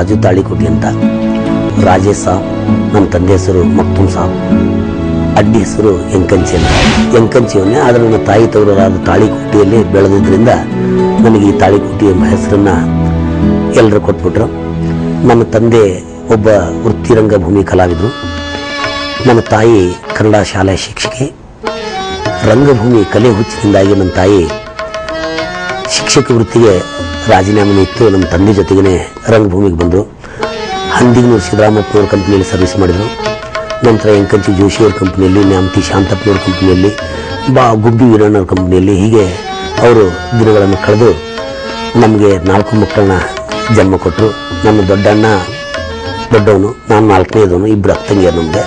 ರಾಜು ತಾಳಿಕೋಟಿ ಅಂತ ರಾಜೇಶ್ ಸಾಬ್ ನಮ್ಮ ತಂದೆ ಹೆಸರು ಮಕ್ತುಮ್ ಸಾಬ್ ಅಡ್ಡಿ ಹೆಸರು ಎಂಕಂಚಿ ಅಂತ ಎಂಕಂಚಿಯವನ್ನೇ ಆದರೆ ನನ್ನ ತಾಯಿ ತವರಾದ ತಾಳಿಕೋಟಿಯಲ್ಲಿ ಬೆಳೆದಿದ್ದರಿಂದ ನನಗೆ ಈ ತಾಳಿಕೋಟಿ ಎಂಬ ಹೆಸರನ್ನ ಎಲ್ಲರೂ ಕೊಟ್ಬಿಟ್ರು ನನ್ನ ತಂದೆ ಒಬ್ಬ ವೃತ್ತಿರಂಗ ಭೂಮಿ ಕಲಾವಿದರು ನನ್ನ ತಾಯಿ ಕನ್ನಡ ಶಾಲೆ ಶಿಕ್ಷಕಿ ರಂಗಭೂಮಿ ಕಲೆ ಹುಚ್ಚಿನಿಂದಾಗಿ ನನ್ನ ತಾಯಿ ಶಿಕ್ಷಕ ವೃತ್ತಿಗೆ ರಾಜೀನಾಮೆ ಇತ್ತು ನಮ್ಮ ತಂದೆ ಜೊತೆಗೇ ರಂಗಭೂಮಿಗೆ ಬಂದರು ಹಂದಿಗನೂರು ಸಿದ್ದರಾಮಪ್ಪನವ್ರ ಕಂಪ್ನಿಯಲ್ಲಿ ಸರ್ವಿಸ್ ಮಾಡಿದರು ನಂತರ ಎಂಕಂಚಿ ಜೋಶಿಯವ್ರ ಕಂಪ್ನಿಯಲ್ಲಿ ನ್ಯಾಮತಿ ಶಾಂತಪ್ಪನವ್ರ ಕಂಪ್ನಿಯಲ್ಲಿ ಬಾ ಗುಬ್ಬಿ ವೀರಣ್ಣವ್ರ ಕಂಪ್ನಿಯಲ್ಲಿ ಹೀಗೆ ಅವರು ದಿನಗಳನ್ನು ಕಳೆದು ನಮಗೆ ನಾಲ್ಕು ಮಕ್ಕಳನ್ನ ಜನ್ಮ ಕೊಟ್ಟರು ನನ್ನ ದೊಡ್ಡಣ್ಣ ದೊಡ್ಡವನು ನಾನು ನಾಲ್ಕನೇದವನು ಇಬ್ಬರು ಅಕ್ಕಂಗಿಯರು ನಮಗೆ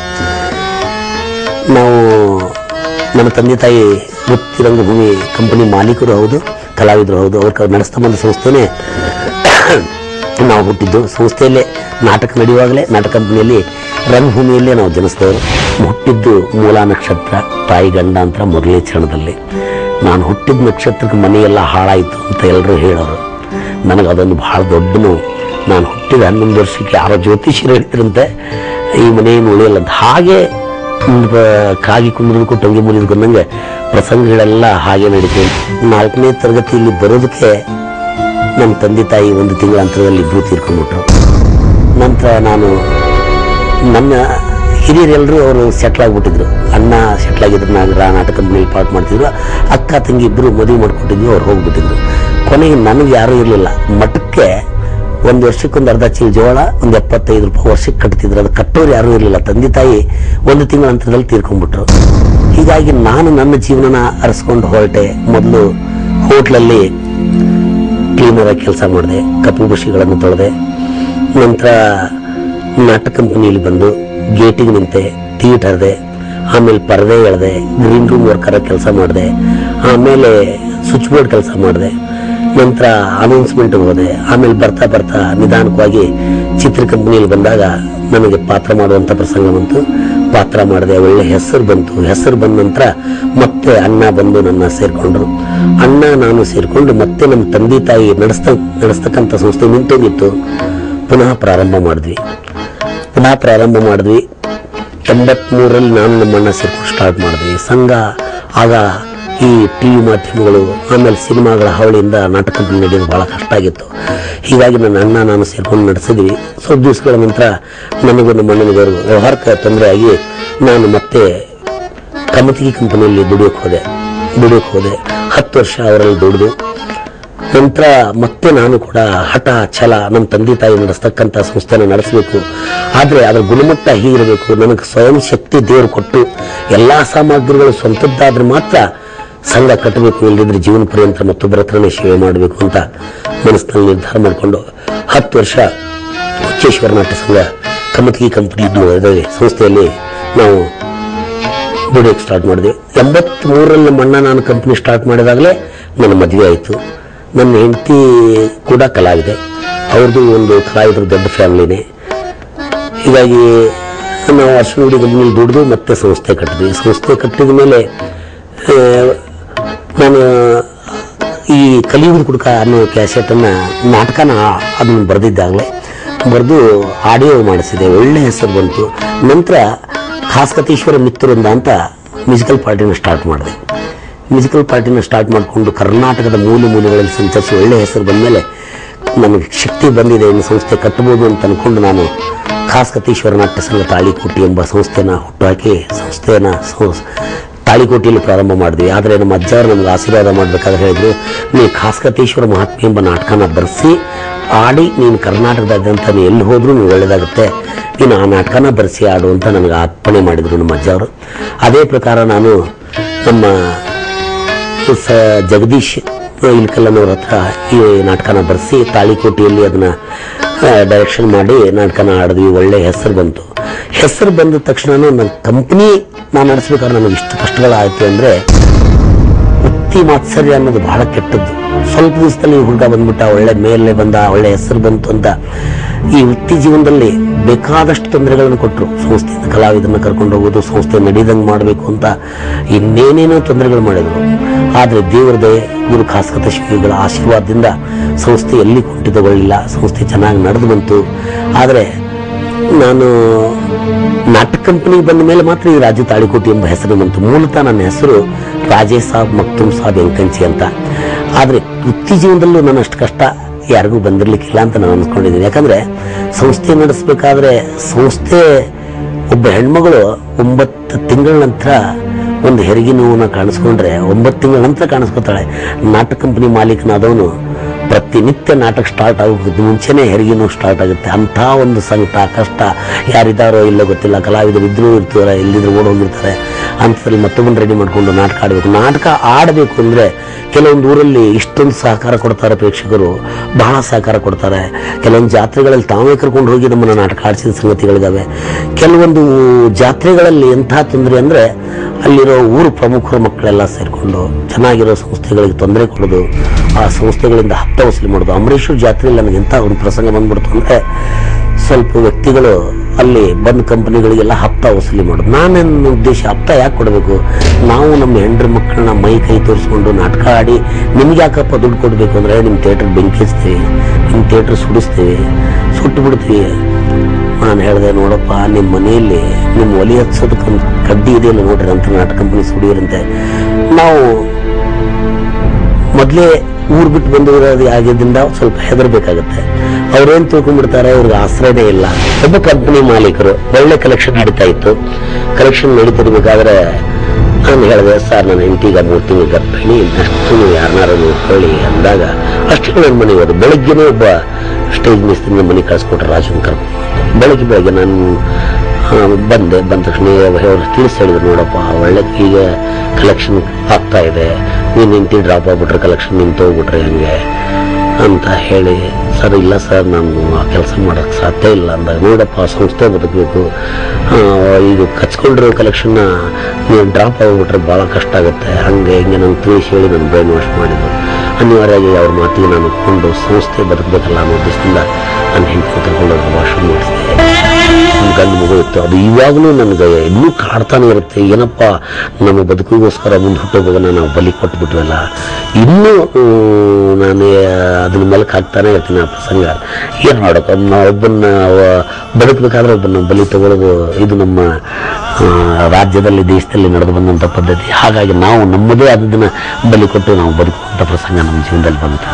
ನಾವು ನನ್ನ ತಂದೆ ತಾಯಿ ವೃತ್ತಿ ರಂಗಭೂಮಿ ಕಂಪನಿ ಮಾಲೀಕರು ಹೌದು ಕಲಾವಿದರು ಹೌದು ಅವ್ರ ಕ- ನಡೆಸ್ತಾ ಬಂದ ಸಂಸ್ಥೆನೇ ನಾವು ಹುಟ್ಟಿದ್ದು ಸಂಸ್ಥೆಯಲ್ಲೇ ನಾಟಕ ನಡೆಯುವಾಗಲೇ ನಾಟಕ ಕಂಪನಿಯಲ್ಲಿ ರಂಗಭೂಮಿಯಲ್ಲೇ ನಾವು ಜನಿಸಿದವರು ಹುಟ್ಟಿದ್ದು ಮೂಲ ನಕ್ಷತ್ರ ತಾಯಿ ಗಂಡಾಂತರ ಮೊದಲೇ ಚರಣದಲ್ಲಿ ನಾನು ಹುಟ್ಟಿದ ನಕ್ಷತ್ರಕ್ಕೆ ಮನೆಯೆಲ್ಲ ಹಾಳಾಯಿತು ಅಂತ ಎಲ್ಲರೂ ಹೇಳೋರು ನನಗೆ ಅದೊಂದು ಭಾಳ ದೊಡ್ಡ ನೋವು ನಾನು ಹುಟ್ಟಿದ ಹನ್ನೊಂದು ವರ್ಷಕ್ಕೆ ಯಾರೋ ಜ್ಯೋತಿಷ್ಯರು ಹೇಳ್ತಿರಂತೆ ಈ ಮನೆಯನ್ನು ಉಳಿಯಲ್ಲ ಅಂತ ಹಾಗೆ ಒಂದು ಬ- ಕಾಗಿ ಕುಂದ್ರದಕ್ಕೂ ಟೊಂಗಿ ಮುರಿದಕ್ಕೂ ಅನ್ನಂಗೆ ಪ್ರಸಂಗಗಳೆಲ್ಲ ಹಾಗೆ ನಡೀತು ನಾಲ್ಕನೇ ತರಗತಿಯಲ್ಲಿ ಬರೋದಕ್ಕೆ ನಮ್ಮ ತಂದೆ ತಾಯಿ ಒಂದು ತಿಂಗಳ ಅಂತರದಲ್ಲಿ ಇಬ್ಬರು ತೀರ್ಕೊಂಡ್ಬಿಟ್ರು ನಂತರ ನಾನು ನನ್ನ ಹಿರಿಯರೆಲ್ಲರೂ ಅವರು ಸೆಟ್ಲ್ ಆಗಿಬಿಟ್ಟಿದ್ರು ಅಣ್ಣ ಸೆಟ್ಲ್ ಆಗಿದ್ರು ನಾನು ರಾ ನಾಟಕ ಕಂಪ್ನಿಯಲ್ಲಿ ಪಾರ್ಟ್ ಮಾಡ್ತಿದ್ರು ಅಕ್ಕ ತಂಗಿ ಇಬ್ಬರು ಮದುವೆ ಮಾಡ್ಕೊಟ್ಟಿದ್ವಿ ಅವ್ರು ಹೋಗ್ಬಿಟ್ಟಿದ್ರು ಕೊನೆಗೆ ನನಗೆ ಯಾರೂ ಇರಲಿಲ್ಲ ಮಠಕ್ಕೆ ಒಂದು ವರ್ಷಕ್ಕೊಂದು ಅರ್ಧ ಚೀಲ ಜೋಳ ಒಂದು ಎಪ್ಪತ್ತೈದು ರೂಪಾಯಿ ವರ್ಷಕ್ಕೆ ಕಟ್ತಿದ್ರು ಅದು ಕಟ್ಟೋರು ಯಾರೂ ಇರಲಿಲ್ಲ ತಂದೆ ತಾಯಿ ಒಂದು ತಿಂಗಳ ಅಂತರದಲ್ಲಿ ತೀರ್ಕೊಂಡ್ಬಿಟ್ರು ಹೀಗಾಗಿ ನಾನು ನನ್ನ ಜೀವನನ ಅರಸ್ಕೊಂಡು ಹೊರಟೆ ಮೊದಲು ಹೋಟ್ಲಲ್ಲಿ ಕ್ಲೀನರ್ ಆಗಿ ಕೆಲಸ ಮಾಡಿದೆ ಕಪ್ಪು ಬಶಿಗಳನ್ನು ತೊಳೆದೆ ನಂತರ ನಾಟಕ ಕಂಪನಿಯಲ್ಲಿ ಬಂದು ಗೇಟಿಗೆ ನಿಂತೆ ಥಿಯೇಟರ್ದೆ ಆಮೇಲೆ ಪರದೆ ಎಳೆದೆ ಗ್ರೀನ್ ರೂಮ್ ವರ್ಕರ್ ಕೆಲಸ ಮಾಡಿದೆ ಆಮೇಲೆ ಸ್ವಿಚ್ ಬೋರ್ಡ್ ಕೆಲಸ ಮಾಡಿದೆ ನಂತರ ಅನೌನ್ಸ್ಮೆಂಟ್ಗೆ ಹೋದೆ ಆಮೇಲೆ ಬರ್ತಾ ಬರ್ತಾ ನಿಧಾನಕವಾಗಿ ಚಿತ್ರ ಕಂಪನಿಯಲ್ಲಿ ಬಂದಾಗ ನನಗೆ ಪಾತ್ರ ಮಾಡುವಂಥ ಪ್ರಸಂಗ ಬಂತು ಪಾತ್ರ ಮಾಡಿದೆ ಒಳ್ಳೆ ಹೆಸರು ಬಂತು ಹೆಸರು ಬಂದ ನಂತರ ಮತ್ತೆ ಅಣ್ಣ ಬಂದು ನನ್ನ ಸೇರಿಕೊಂಡ್ರು ಅಣ್ಣ ನಾನು ಸೇರಿಕೊಂಡು ಮತ್ತೆ ನಮ್ಮ ತಂದೆ ತಾಯಿ ನಡೆಸ್ತ ನಡೆಸ್ತಕ್ಕಂಥ ಸಂಸ್ಥೆ ನಿಂತೋಗಿತ್ತು ಪುನಃ ಪ್ರಾರಂಭ ಮಾಡಿದ್ವಿ ಪುನಃ ಪ್ರಾರಂಭ ಮಾಡಿದ್ವಿ ಎಂಬತ್ಮೂರರಲ್ಲಿ ನಾನು ನಮ್ಮಣ್ಣ ಸೇರ್ಕೊಂಡು ಸ್ಟಾರ್ಟ್ ಮಾಡಿದ್ವಿ ಸಂಘ ಆಗ ಈ ಟಿ ವಿ ಮಾಧ್ಯಮಗಳು ಆಮೇಲೆ ಸಿನಿಮಾಗಳ ಹಾವಳಿಯಿಂದ ನಾಟಕ ಕಂಪನಿ ನಡೆಯೋದು ಭಾಳ ಕಷ್ಟ ಆಗಿತ್ತು ಹೀಗಾಗಿ ನನ್ನ ಅಣ್ಣ ನಾನು ಸೇರ್ಕೊಂಡು ನಡೆಸಿದ್ವಿ ಸ್ವಲ್ಪ ದಿವಸಗಳ ನಂತರ ನನಗೂ ನಮ್ಮ ಅಣ್ಣನಿಗೂ ವ್ಯವಹಾರಕ್ಕೆ ತೊಂದರೆ ಆಗಿ ನಾನು ಮತ್ತೆ ಕಮತಿಗೆ ಕಂಪನಿಯಲ್ಲಿ ದುಡಿಯೋಕೆ ಹೋದೆ ದುಡಿಯೋಕೆ ಹೋದೆ ಹತ್ತು ವರ್ಷ ಅವರಲ್ಲಿ ದುಡಿದು ನಂತರ ಮತ್ತೆ ನಾನು ಕೂಡ ಹಠ ಛಲ ನಮ್ಮ ತಂದೆ ತಾಯಿ ನಡೆಸ್ತಕ್ಕಂಥ ಸಂಸ್ಥೆನ ನಡೆಸಬೇಕು ಆದರೆ ಅದರ ಗುಣಮಟ್ಟ ಹೀಗಿರಬೇಕು ನನಗೆ ಸ್ವಯಂ ಶಕ್ತಿ ದೇವರು ಕೊಟ್ಟು ಎಲ್ಲ ಸಾಮಗ್ರಿಗಳು ಸ್ವಂತದ್ದಾದ್ರೆ ಮಾತ್ರ ಸಂಘ ಕಟ್ಟಬೇಕು ಇಲ್ಲದಿದ್ರೆ ಜೀವನ ಪರ್ಯಂತ ಮತ್ತೊಬ್ಬರ ಹತ್ರನೇ ಸೇವೆ ಮಾಡಬೇಕು ಅಂತ ಮನಸ್ಸಿನಲ್ಲಿ ನಿರ್ಧಾರ ಮಾಡಿಕೊಂಡು ಹತ್ತು ವರ್ಷ ಹುಚ್ಚೇಶ್ವರ ನಾಟ್ಯ ಸಂಘ ಕಮತಿಗೆ ಕಂಪನಿ ಇದ್ದ ಸಂಸ್ಥೆಯಲ್ಲಿ ನಾವು ದುಡಿಯೋಕೆ ಸ್ಟಾರ್ಟ್ ಮಾಡಿದೆ ಎಂಬತ್ಮೂರರಲ್ಲಿ ನಮ್ಮ ಅಣ್ಣ ನಾನು ಕಂಪ್ನಿ ಸ್ಟಾರ್ಟ್ ಮಾಡಿದಾಗಲೇ ನನ್ನ ಮದುವೆ ಆಯಿತು ನನ್ನ ಹೆಂಡತಿ ಕೂಡ ಕಲಾವಿದೆ ಅವ್ರದ್ದು ಒಂದು ಕಲಾವಿದ್ರ ದೊಡ್ಡ ಫ್ಯಾಮಿಲಿನೇ ಹೀಗಾಗಿ ನಾವು ಅರ್ಶನಗುಡಿ ಕಂಪ್ನಿಲಿ ದುಡಿದು ಮತ್ತೆ ಸಂಸ್ಥೆ ಕಟ್ಟಿದ್ವಿ ಸಂಸ್ಥೆ ಕಟ್ಟಿದ ಮೇಲೆ ಆ, ನಾನು ಈ ಕಲಿಯುವುದು ಕುಡುಕ ಅನ್ನೋ ಕ್ಯಾಸೆಟನ್ನು ನಾಟಕನ ಅದನ್ನು ಬರೆದಿದ್ದಾಗಲೇ ಬರೆದು ಆಡಿಯೋ ಮಾಡಿಸಿದೆ ಒಳ್ಳೆ ಹೆಸರು ಬಂತು ನಂತರ ಖಾಸ್ಕತೇಶ್ವರ ಮಿತ್ರವೃಂದ ಅಂತ ಮ್ಯೂಸಿಕಲ್ ಪಾರ್ಟಿನ ಸ್ಟಾರ್ಟ್ ಮಾಡಿದೆ ಮ್ಯೂಸಿಕಲ್ ಪಾರ್ಟಿನ ಸ್ಟಾರ್ಟ್ ಮಾಡಿಕೊಂಡು ಕರ್ನಾಟಕದ ಮೂಲೆ ಮೂಲೆಗಳಲ್ಲಿ ಸಂಚರಿಸಿ ಒಳ್ಳೆ ಹೆಸರು ಬಂದಮೇಲೆ ನನಗೆ ಶಕ್ತಿ ಬಂದಿದೆ ಇನ್ನು ಸಂಸ್ಥೆ ಕಟ್ಟಬಹುದು ಅಂತ ಅನ್ಕೊಂಡು ನಾನು ಖಾಸ್ಕತೇಶ್ವರ ನಾಟ್ಯ ಸಂಘ ತಾಳಿಕೋಟಿ ಎಂಬ ಸಂಸ್ಥೆನ ಹುಟ್ಟುಹಾಕಿ ಸಂಸ್ಥೆಯನ್ನು ಸಂ- ತಾಳಿಕೋಟಿಯಲ್ಲಿ ಪ್ರಾರಂಭ ಮಾಡಿದ್ವಿ ಆದರೆ ನಮ್ಮ ಅಜ್ಜವರು ನಮ್ಗೆ ಆಶೀರ್ವಾದ ಮಾಡಬೇಕಾದ್ರೆ ಹೇಳಿದ್ರು ನೀವು ಖಾಸ್ಕತೇಶ್ವರ ಮಹಾತ್ಮೆ ಎಂಬ ನಾಟಕನ ಬರೆಸಿ ಆಡಿ ನೀನು ಕರ್ನಾಟಕದಾದ್ಯಂತ ನೀನು ಎಲ್ಲಿ ಹೋದ್ರೂ ನೀವು ಒಳ್ಳೆಯದಾಗುತ್ತೆ ನೀನು ಆ ನಾಟಕನ ಬರೆಸಿ ಆಡು ಅಂತ ನನಗೆ ಅರ್ಪಣೆ ಮಾಡಿದರು ನಮ್ಮ ಅಜ್ಜವರು ಅದೇ ಪ್ರಕಾರ ನಾನು ನಮ್ಮ ಸ ಜಗದೀಶ್ ಇಲ್ಕಲ್ಲನವ್ರ ಹತ್ರ ಈ ನಾಟಕನ ಬರೆಸಿ ತಾಳಿಕೋಟೆಯಲ್ಲಿ ಅದನ್ನ ಡೈರೆಕ್ಷನ್ ಮಾಡಿ ನಾಟಕನ ಆಡಿದ್ವಿ ಒಳ್ಳೆ ಹೆಸರು ಬಂತು ಹೆಸರು ಬಂದ ತಕ್ಷಣ ನನ್ನ ಕಂಪ್ನಿ ನಾನು ನಡೆಸ್ಬೇಕಾದ್ರೆ ನನಗೆ ಇಷ್ಟು ಕಷ್ಟಗಳಾಯಿತು ಅಂದರೆ ವೃತ್ತಿ ಮಾತ್ಸರ್ಯ ಅನ್ನೋದು ಬಹಳ ಕೆಟ್ಟದ್ದು ಸ್ವಲ್ಪ ದಿವಸದಲ್ಲಿ ಹುಡುಗ ಬಂದ್ಬಿಟ್ಟ ಒಳ್ಳೆ ಮೇಲೆ ಬಂದ ಒಳ್ಳೆ ಹೆಸರು ಬಂತು ಅಂತ ಈ ವೃತ್ತಿ ಜೀವನದಲ್ಲಿ ಬೇಕಾದಷ್ಟು ತೊಂದರೆಗಳನ್ನು ಕೊಟ್ಟರು ಸಂಸ್ಥೆಯಿಂದ ಕಲಾವಿದರನ್ನ ಕರ್ಕೊಂಡು ಹೋಗೋದು ಸಂಸ್ಥೆ ನಡೀದಂಗೆ ಮಾಡಬೇಕು ಅಂತ ಇನ್ನೇನೇನೋ ತೊಂದರೆಗಳು ಮಾಡಿದರು ಆದರೆ ದೇವರ ದಯೆ ಗುರು ಖಾಸ್ಕತ ಶಿವಗಳ ಆಶೀರ್ವಾದದಿಂದ ಸಂಸ್ಥೆ ಎಲ್ಲಿ ಕುಂಠಿತಗೊಳ್ಳಿಲ್ಲ ಸಂಸ್ಥೆ ಚೆನ್ನಾಗಿ ನಡೆದು ಬಂತು ಆದರೆ ನಾನು ನಾಟಕ ಕಂಪನಿಗೆ ಬಂದ ಮೇಲೆ ಮಾತ್ರ ಈ ರಾಜ್ಯ ತಾಳಿಕೋಟಿ ಎಂಬ ಹೆಸರು ಬಂತು ಮೂಲತಃ ನನ್ನ ಹೆಸರು ರಾಜೇಶ್ ಸಾಬ್ ಮಕ್ತುಮ್ ಸಾಬ್ ಎಂಕಂಚಿ ಅಂತ ಆದರೆ ವೃತ್ತಿ ಜೀವನದಲ್ಲೂ ನಾನು ಅಷ್ಟು ಕಷ್ಟ ಯಾರಿಗೂ ಬಂದಿರ್ಲಿಕ್ಕಿಲ್ಲ ಅಂತ ನಾನು ಅನ್ಕೊಂಡಿದ್ದೀನಿ ಯಾಕಂದ್ರೆ ಸಂಸ್ಥೆ ನಡೆಸಬೇಕಾದ್ರೆ ಸಂಸ್ಥೆ ಒಬ್ಬ ಹೆಣ್ಮಗಳು ಒಂಬತ್ತು ತಿಂಗಳ ನಂತರ ಒಂದು ಹೆರಿಗೆ ನೋವನ್ನ ಕಾಣಿಸ್ಕೊಂಡ್ರೆ ಒಂಬತ್ತು ತಿಂಗಳ ನಂತರ ಕಾಣಿಸ್ಕೊತಾಳೆ ನಾಟಕ ಕಂಪನಿ ಮಾಲೀಕನಾದವನು ಪ್ರತಿನಿತ್ಯ ನಾಟಕ ಸ್ಟಾರ್ಟ್ ಆಗೋದು ಮುಂಚೆನೆ ಹೆರಿಗೆ ನೋವು ಸ್ಟಾರ್ಟ್ ಆಗುತ್ತೆ ಅಂಥ ಒಂದು ಸಂಕಟ ಕಷ್ಟ ಯಾರಿದ್ದಾರೋ ಇಲ್ಲೋ ಗೊತ್ತಿಲ್ಲ ಕಲಾವಿದರು ಇದ್ರೂ ಇರ್ತಾರೆ ಇಲ್ಲಿದ್ರು ಓಡ್ ಹೋಗಿರ್ತಾರೆ ಅಂಥದ್ರಲ್ಲಿ ಮತ್ತೊಬ್ಬನ ರೆಡಿ ಮಾಡ್ಕೊಂಡು ನಾಟಕ ಆಡಬೇಕು ನಾಟಕ ಆಡಬೇಕು ಅಂದರೆ ಕೆಲವೊಂದು ಊರಲ್ಲಿ ಇಷ್ಟೊಂದು ಸಹಕಾರ ಕೊಡ್ತಾರೆ ಪ್ರೇಕ್ಷಕರು ಬಹಳ ಸಹಕಾರ ಕೊಡ್ತಾರೆ ಕೆಲವೊಂದು ಜಾತ್ರೆಗಳಲ್ಲಿ ತಾವೇ ಕರ್ಕೊಂಡು ಹೋಗಿ ನಮ್ಮನ್ನು ನಾಟಕ ಆಡಿಸಿದ ಸಂಗತಿಗಳಿದ್ದಾವೆ ಕೆಲವೊಂದು ಜಾತ್ರೆಗಳಲ್ಲಿ ಎಂಥ ತೊಂದರೆ ಅಂದರೆ ಅಲ್ಲಿರೋ ಊರು ಪ್ರಮುಖರ ಮಕ್ಕಳೆಲ್ಲ ಸೇರಿಕೊಂಡು ಚೆನ್ನಾಗಿರೋ ಸಂಸ್ಥೆಗಳಿಗೆ ತೊಂದರೆ ಕೊಡೋದು ಆ ಸಂಸ್ಥೆಗಳಿಂದ ಹಪ್ತ ವಸೂಲಿ ಮಾಡೋದು ಅಮರೇಶ್ವರ ಜಾತ್ರೆಯಲ್ಲಿ ನನಗೆ ಎಂಥ ಒಂದು ಪ್ರಸಂಗ ಬಂದ್ಬಿಡ್ತು ಅಂದರೆ ಸ್ವಲ್ಪ ವ್ಯಕ್ತಿಗಳು ಅಲ್ಲಿ ಬಂದ್ ಕಂಪನಿಗಳಿಗೆಲ್ಲ ಹಪ್ತ ವಸೂಲಿ ಮಾಡೋದು ನಾನೇನು ಉದ್ದೇಶ ಹಪ್ತ ಯಾಕೆ ಕೊಡಬೇಕು ನಾವು ನಮ್ಮ ಹೆಂಡ್ರ ಮಕ್ಕಳನ್ನ ಮೈ ಕೈ ತೋರಿಸ್ಕೊಂಡು ನಾಟಕ ಆಡಿ ನಿಮ್ಗೆ ಯಾಕಪ್ಪ ದುಡ್ಡು ಕೊಡಬೇಕು ಅಂದರೆ ನಿಮ್ಮ ಥಿಯೇಟ್ರ್ ಬೆಂಕಿ ಹಚ್ತೀವಿ ನಿಮ್ಮ ಥಿಯೇಟ್ರ್ ಸುಡಿಸ್ತೀವಿ ಸುಟ್ಟು ಬಿಡ್ತೀವಿ ನಾನು ಹೇಳಿದೆ ನೋಡಪ್ಪ ನಿಮ್ಮ ಮನೆಯಲ್ಲಿ ನಿಮ್ಮ ಒಲಿ ಹಚ್ಚೋದಕ್ಕೊಂದು ಕಡ್ಡಿ ಇದೆಯಲ್ಲ ನೋಡ್ರಿ ಅಂತ ನಾಟಕ ಕಂಪನಿ ಸುಡಿಯರಂತೆ ನಾವು ಮೊದಲೇ ಊರು ಬಿಟ್ಟು ಬಂದವರಾಗಿ ಆಗಿದ್ದರಿಂದ ಸ್ವಲ್ಪ ಹೆದರ್ಬೇಕಾಗತ್ತೆ ಅವ್ರೇನ್ ತಿಳ್ಕೊಂಡ್ಬಿಡ್ತಾರೆ ಅವ್ರಿಗೆ ಆಶ್ರಯನೇ ಇಲ್ಲ ಒಬ್ಬ ಕಂಪನಿ ಮಾಲೀಕರು ಒಳ್ಳೆ ಕಲೆಕ್ಷನ್ ನಡೀತಾ ಇತ್ತು ಕಲೆಕ್ಷನ್ ನಡೀತಿರ್ಬೇಕಾದ್ರೆ ನಾನು ಹೇಳಿದೆ ಸರ್ ನನ್ನ ಹೆಂಡತಿಗ ಮೂರು ತಿಂಗಳು ಗರ್ಭಿಣಿ ಅಷ್ಟು ನೀವು ಯಾರನ್ನಾರು ನೋಡ್ಕೊಳ್ಳಿ ಅಂದಾಗ ಅಷ್ಟು ನನ್ನ ಮನೆಗೆ ಹೋದೆ ಬೆಳಗ್ಗೆನೇ ಒಬ್ಬ ಸ್ಟೇಜ್ ಮಿಸ್ತ್ರಿನ ಮನೆ ಕಳ್ಸ್ಕೊಟ್ರೆ ರಾಜನ್ ಕರ್ಕೊಂಡು ಬೆಳಗ್ಗೆ ಬೆಳಗ್ಗೆ ನಾನು ಆ, ಬಂದೆ ಬಂದ ತಕ್ಷಣ ಅವರು ತಿಳಿಸಿ ಹೇಳಿದ್ರು ನೋಡಪ್ಪ ಒಳ್ಳೆ ಈಗ ಕಲೆಕ್ಷನ್ ಆಗ್ತಾ ಇದೆ ನೀನು ನಿಂತು ಡ್ರಾಪ್ ಆಗ್ಬಿಟ್ರೆ ಕಲೆಕ್ಷನ್ ನಿಂತು ಹೋಗ್ಬಿಟ್ರೆ ಹಂಗೆ ಅಂತ ಹೇಳಿ ಸರ್ ಇಲ್ಲ ಸರ್ ನಾನು ಆ ಕೆಲಸ ಮಾಡೋಕ್ಕೆ ಸಾಧ್ಯ ಇಲ್ಲ ಅಂದಾಗ ನೋಡಪ್ಪ ಸಂಸ್ಥೆ ಬದುಕಬೇಕು ಈಗ ಕಚ್ಕೊಂಡಿರೋ ಕಲೆಕ್ಷನ್ನ ನೀವು ಡ್ರಾಪ್ ಆಗಿಬಿಟ್ರೆ ಭಾಳ ಕಷ್ಟ ಆಗುತ್ತೆ ಹಂಗೆ ಹಿಂಗೆ ನಾನು ತಿಳಿಸಿ ಹೇಳಿ ನಾನು ಬ್ರೈನ್ ವಾಶ್ ಮಾಡಿದ್ದು ಅನಿವಾರ್ಯವಾಗಿ ಅವ್ರ ಮಾತಿಗೆ ನಾನು ಒಪ್ಕೊಂಡು ಸಂಸ್ಥೆ ಬದುಕಬೇಕಲ್ಲ ಅನ್ನೋ ಉದ್ದೇಶದಿಂದ ನನ್ನ ಹೆಂಡತಿ ಕರ್ಕೊಂಡೋಗಿ ವಾಶ್ರೂಮ್ ಮಾಡಿಸಿದೆ ಒಂದು ಗಂಡು ಮಗು ಇತ್ತು ಅದು ಇವಾಗಲೂ ನನಗೆ ಇನ್ನೂ ಕಾಡ್ತಾನೆ ಇರುತ್ತೆ ಏನಪ್ಪ ನಮ್ಮ ಬದುಕಿಗೋಸ್ಕರ ಮುಂದೆ ಹುಟ್ಟೋಗೋಗನ್ನ ನಾವು ಬಲಿ ಕೊಟ್ಬಿಟ್ವಲ್ಲ ಇನ್ನೂ ಹ್ಮ್, ನಾನು ಅದನ್ನ ಮೆಲಕ್ ಹಾಕ್ತಾನೆ ಇರ್ತೀನಿ ಆ ಪ್ರಸಂಗ ಏನು ಮಾಡೋಕೆ ನಾವು ಒಬ್ಬನ್ನ ಅವ- ಬದುಕಬೇಕಾದ್ರೆ ಒಬ್ಬನ ಬಲಿ ತಗೊಳ್ಳೋದು ಇದು ನಮ್ಮ ಆ, ರಾಜ್ಯದಲ್ಲಿ ದೇಶದಲ್ಲಿ ನಡೆದು ಬಂದಂಥ ಪದ್ಧತಿ ಹಾಗಾಗಿ ನಾವು ನಮ್ಮದೇ ಆದದನ್ನ ಬಲಿ ಕೊಟ್ಟು ನಾವು ಬದುಕುವಂಥ ಪ್ರಸಂಗ ನಮ್ಮ ಜೀವನದಲ್ಲಿ ಬಂತು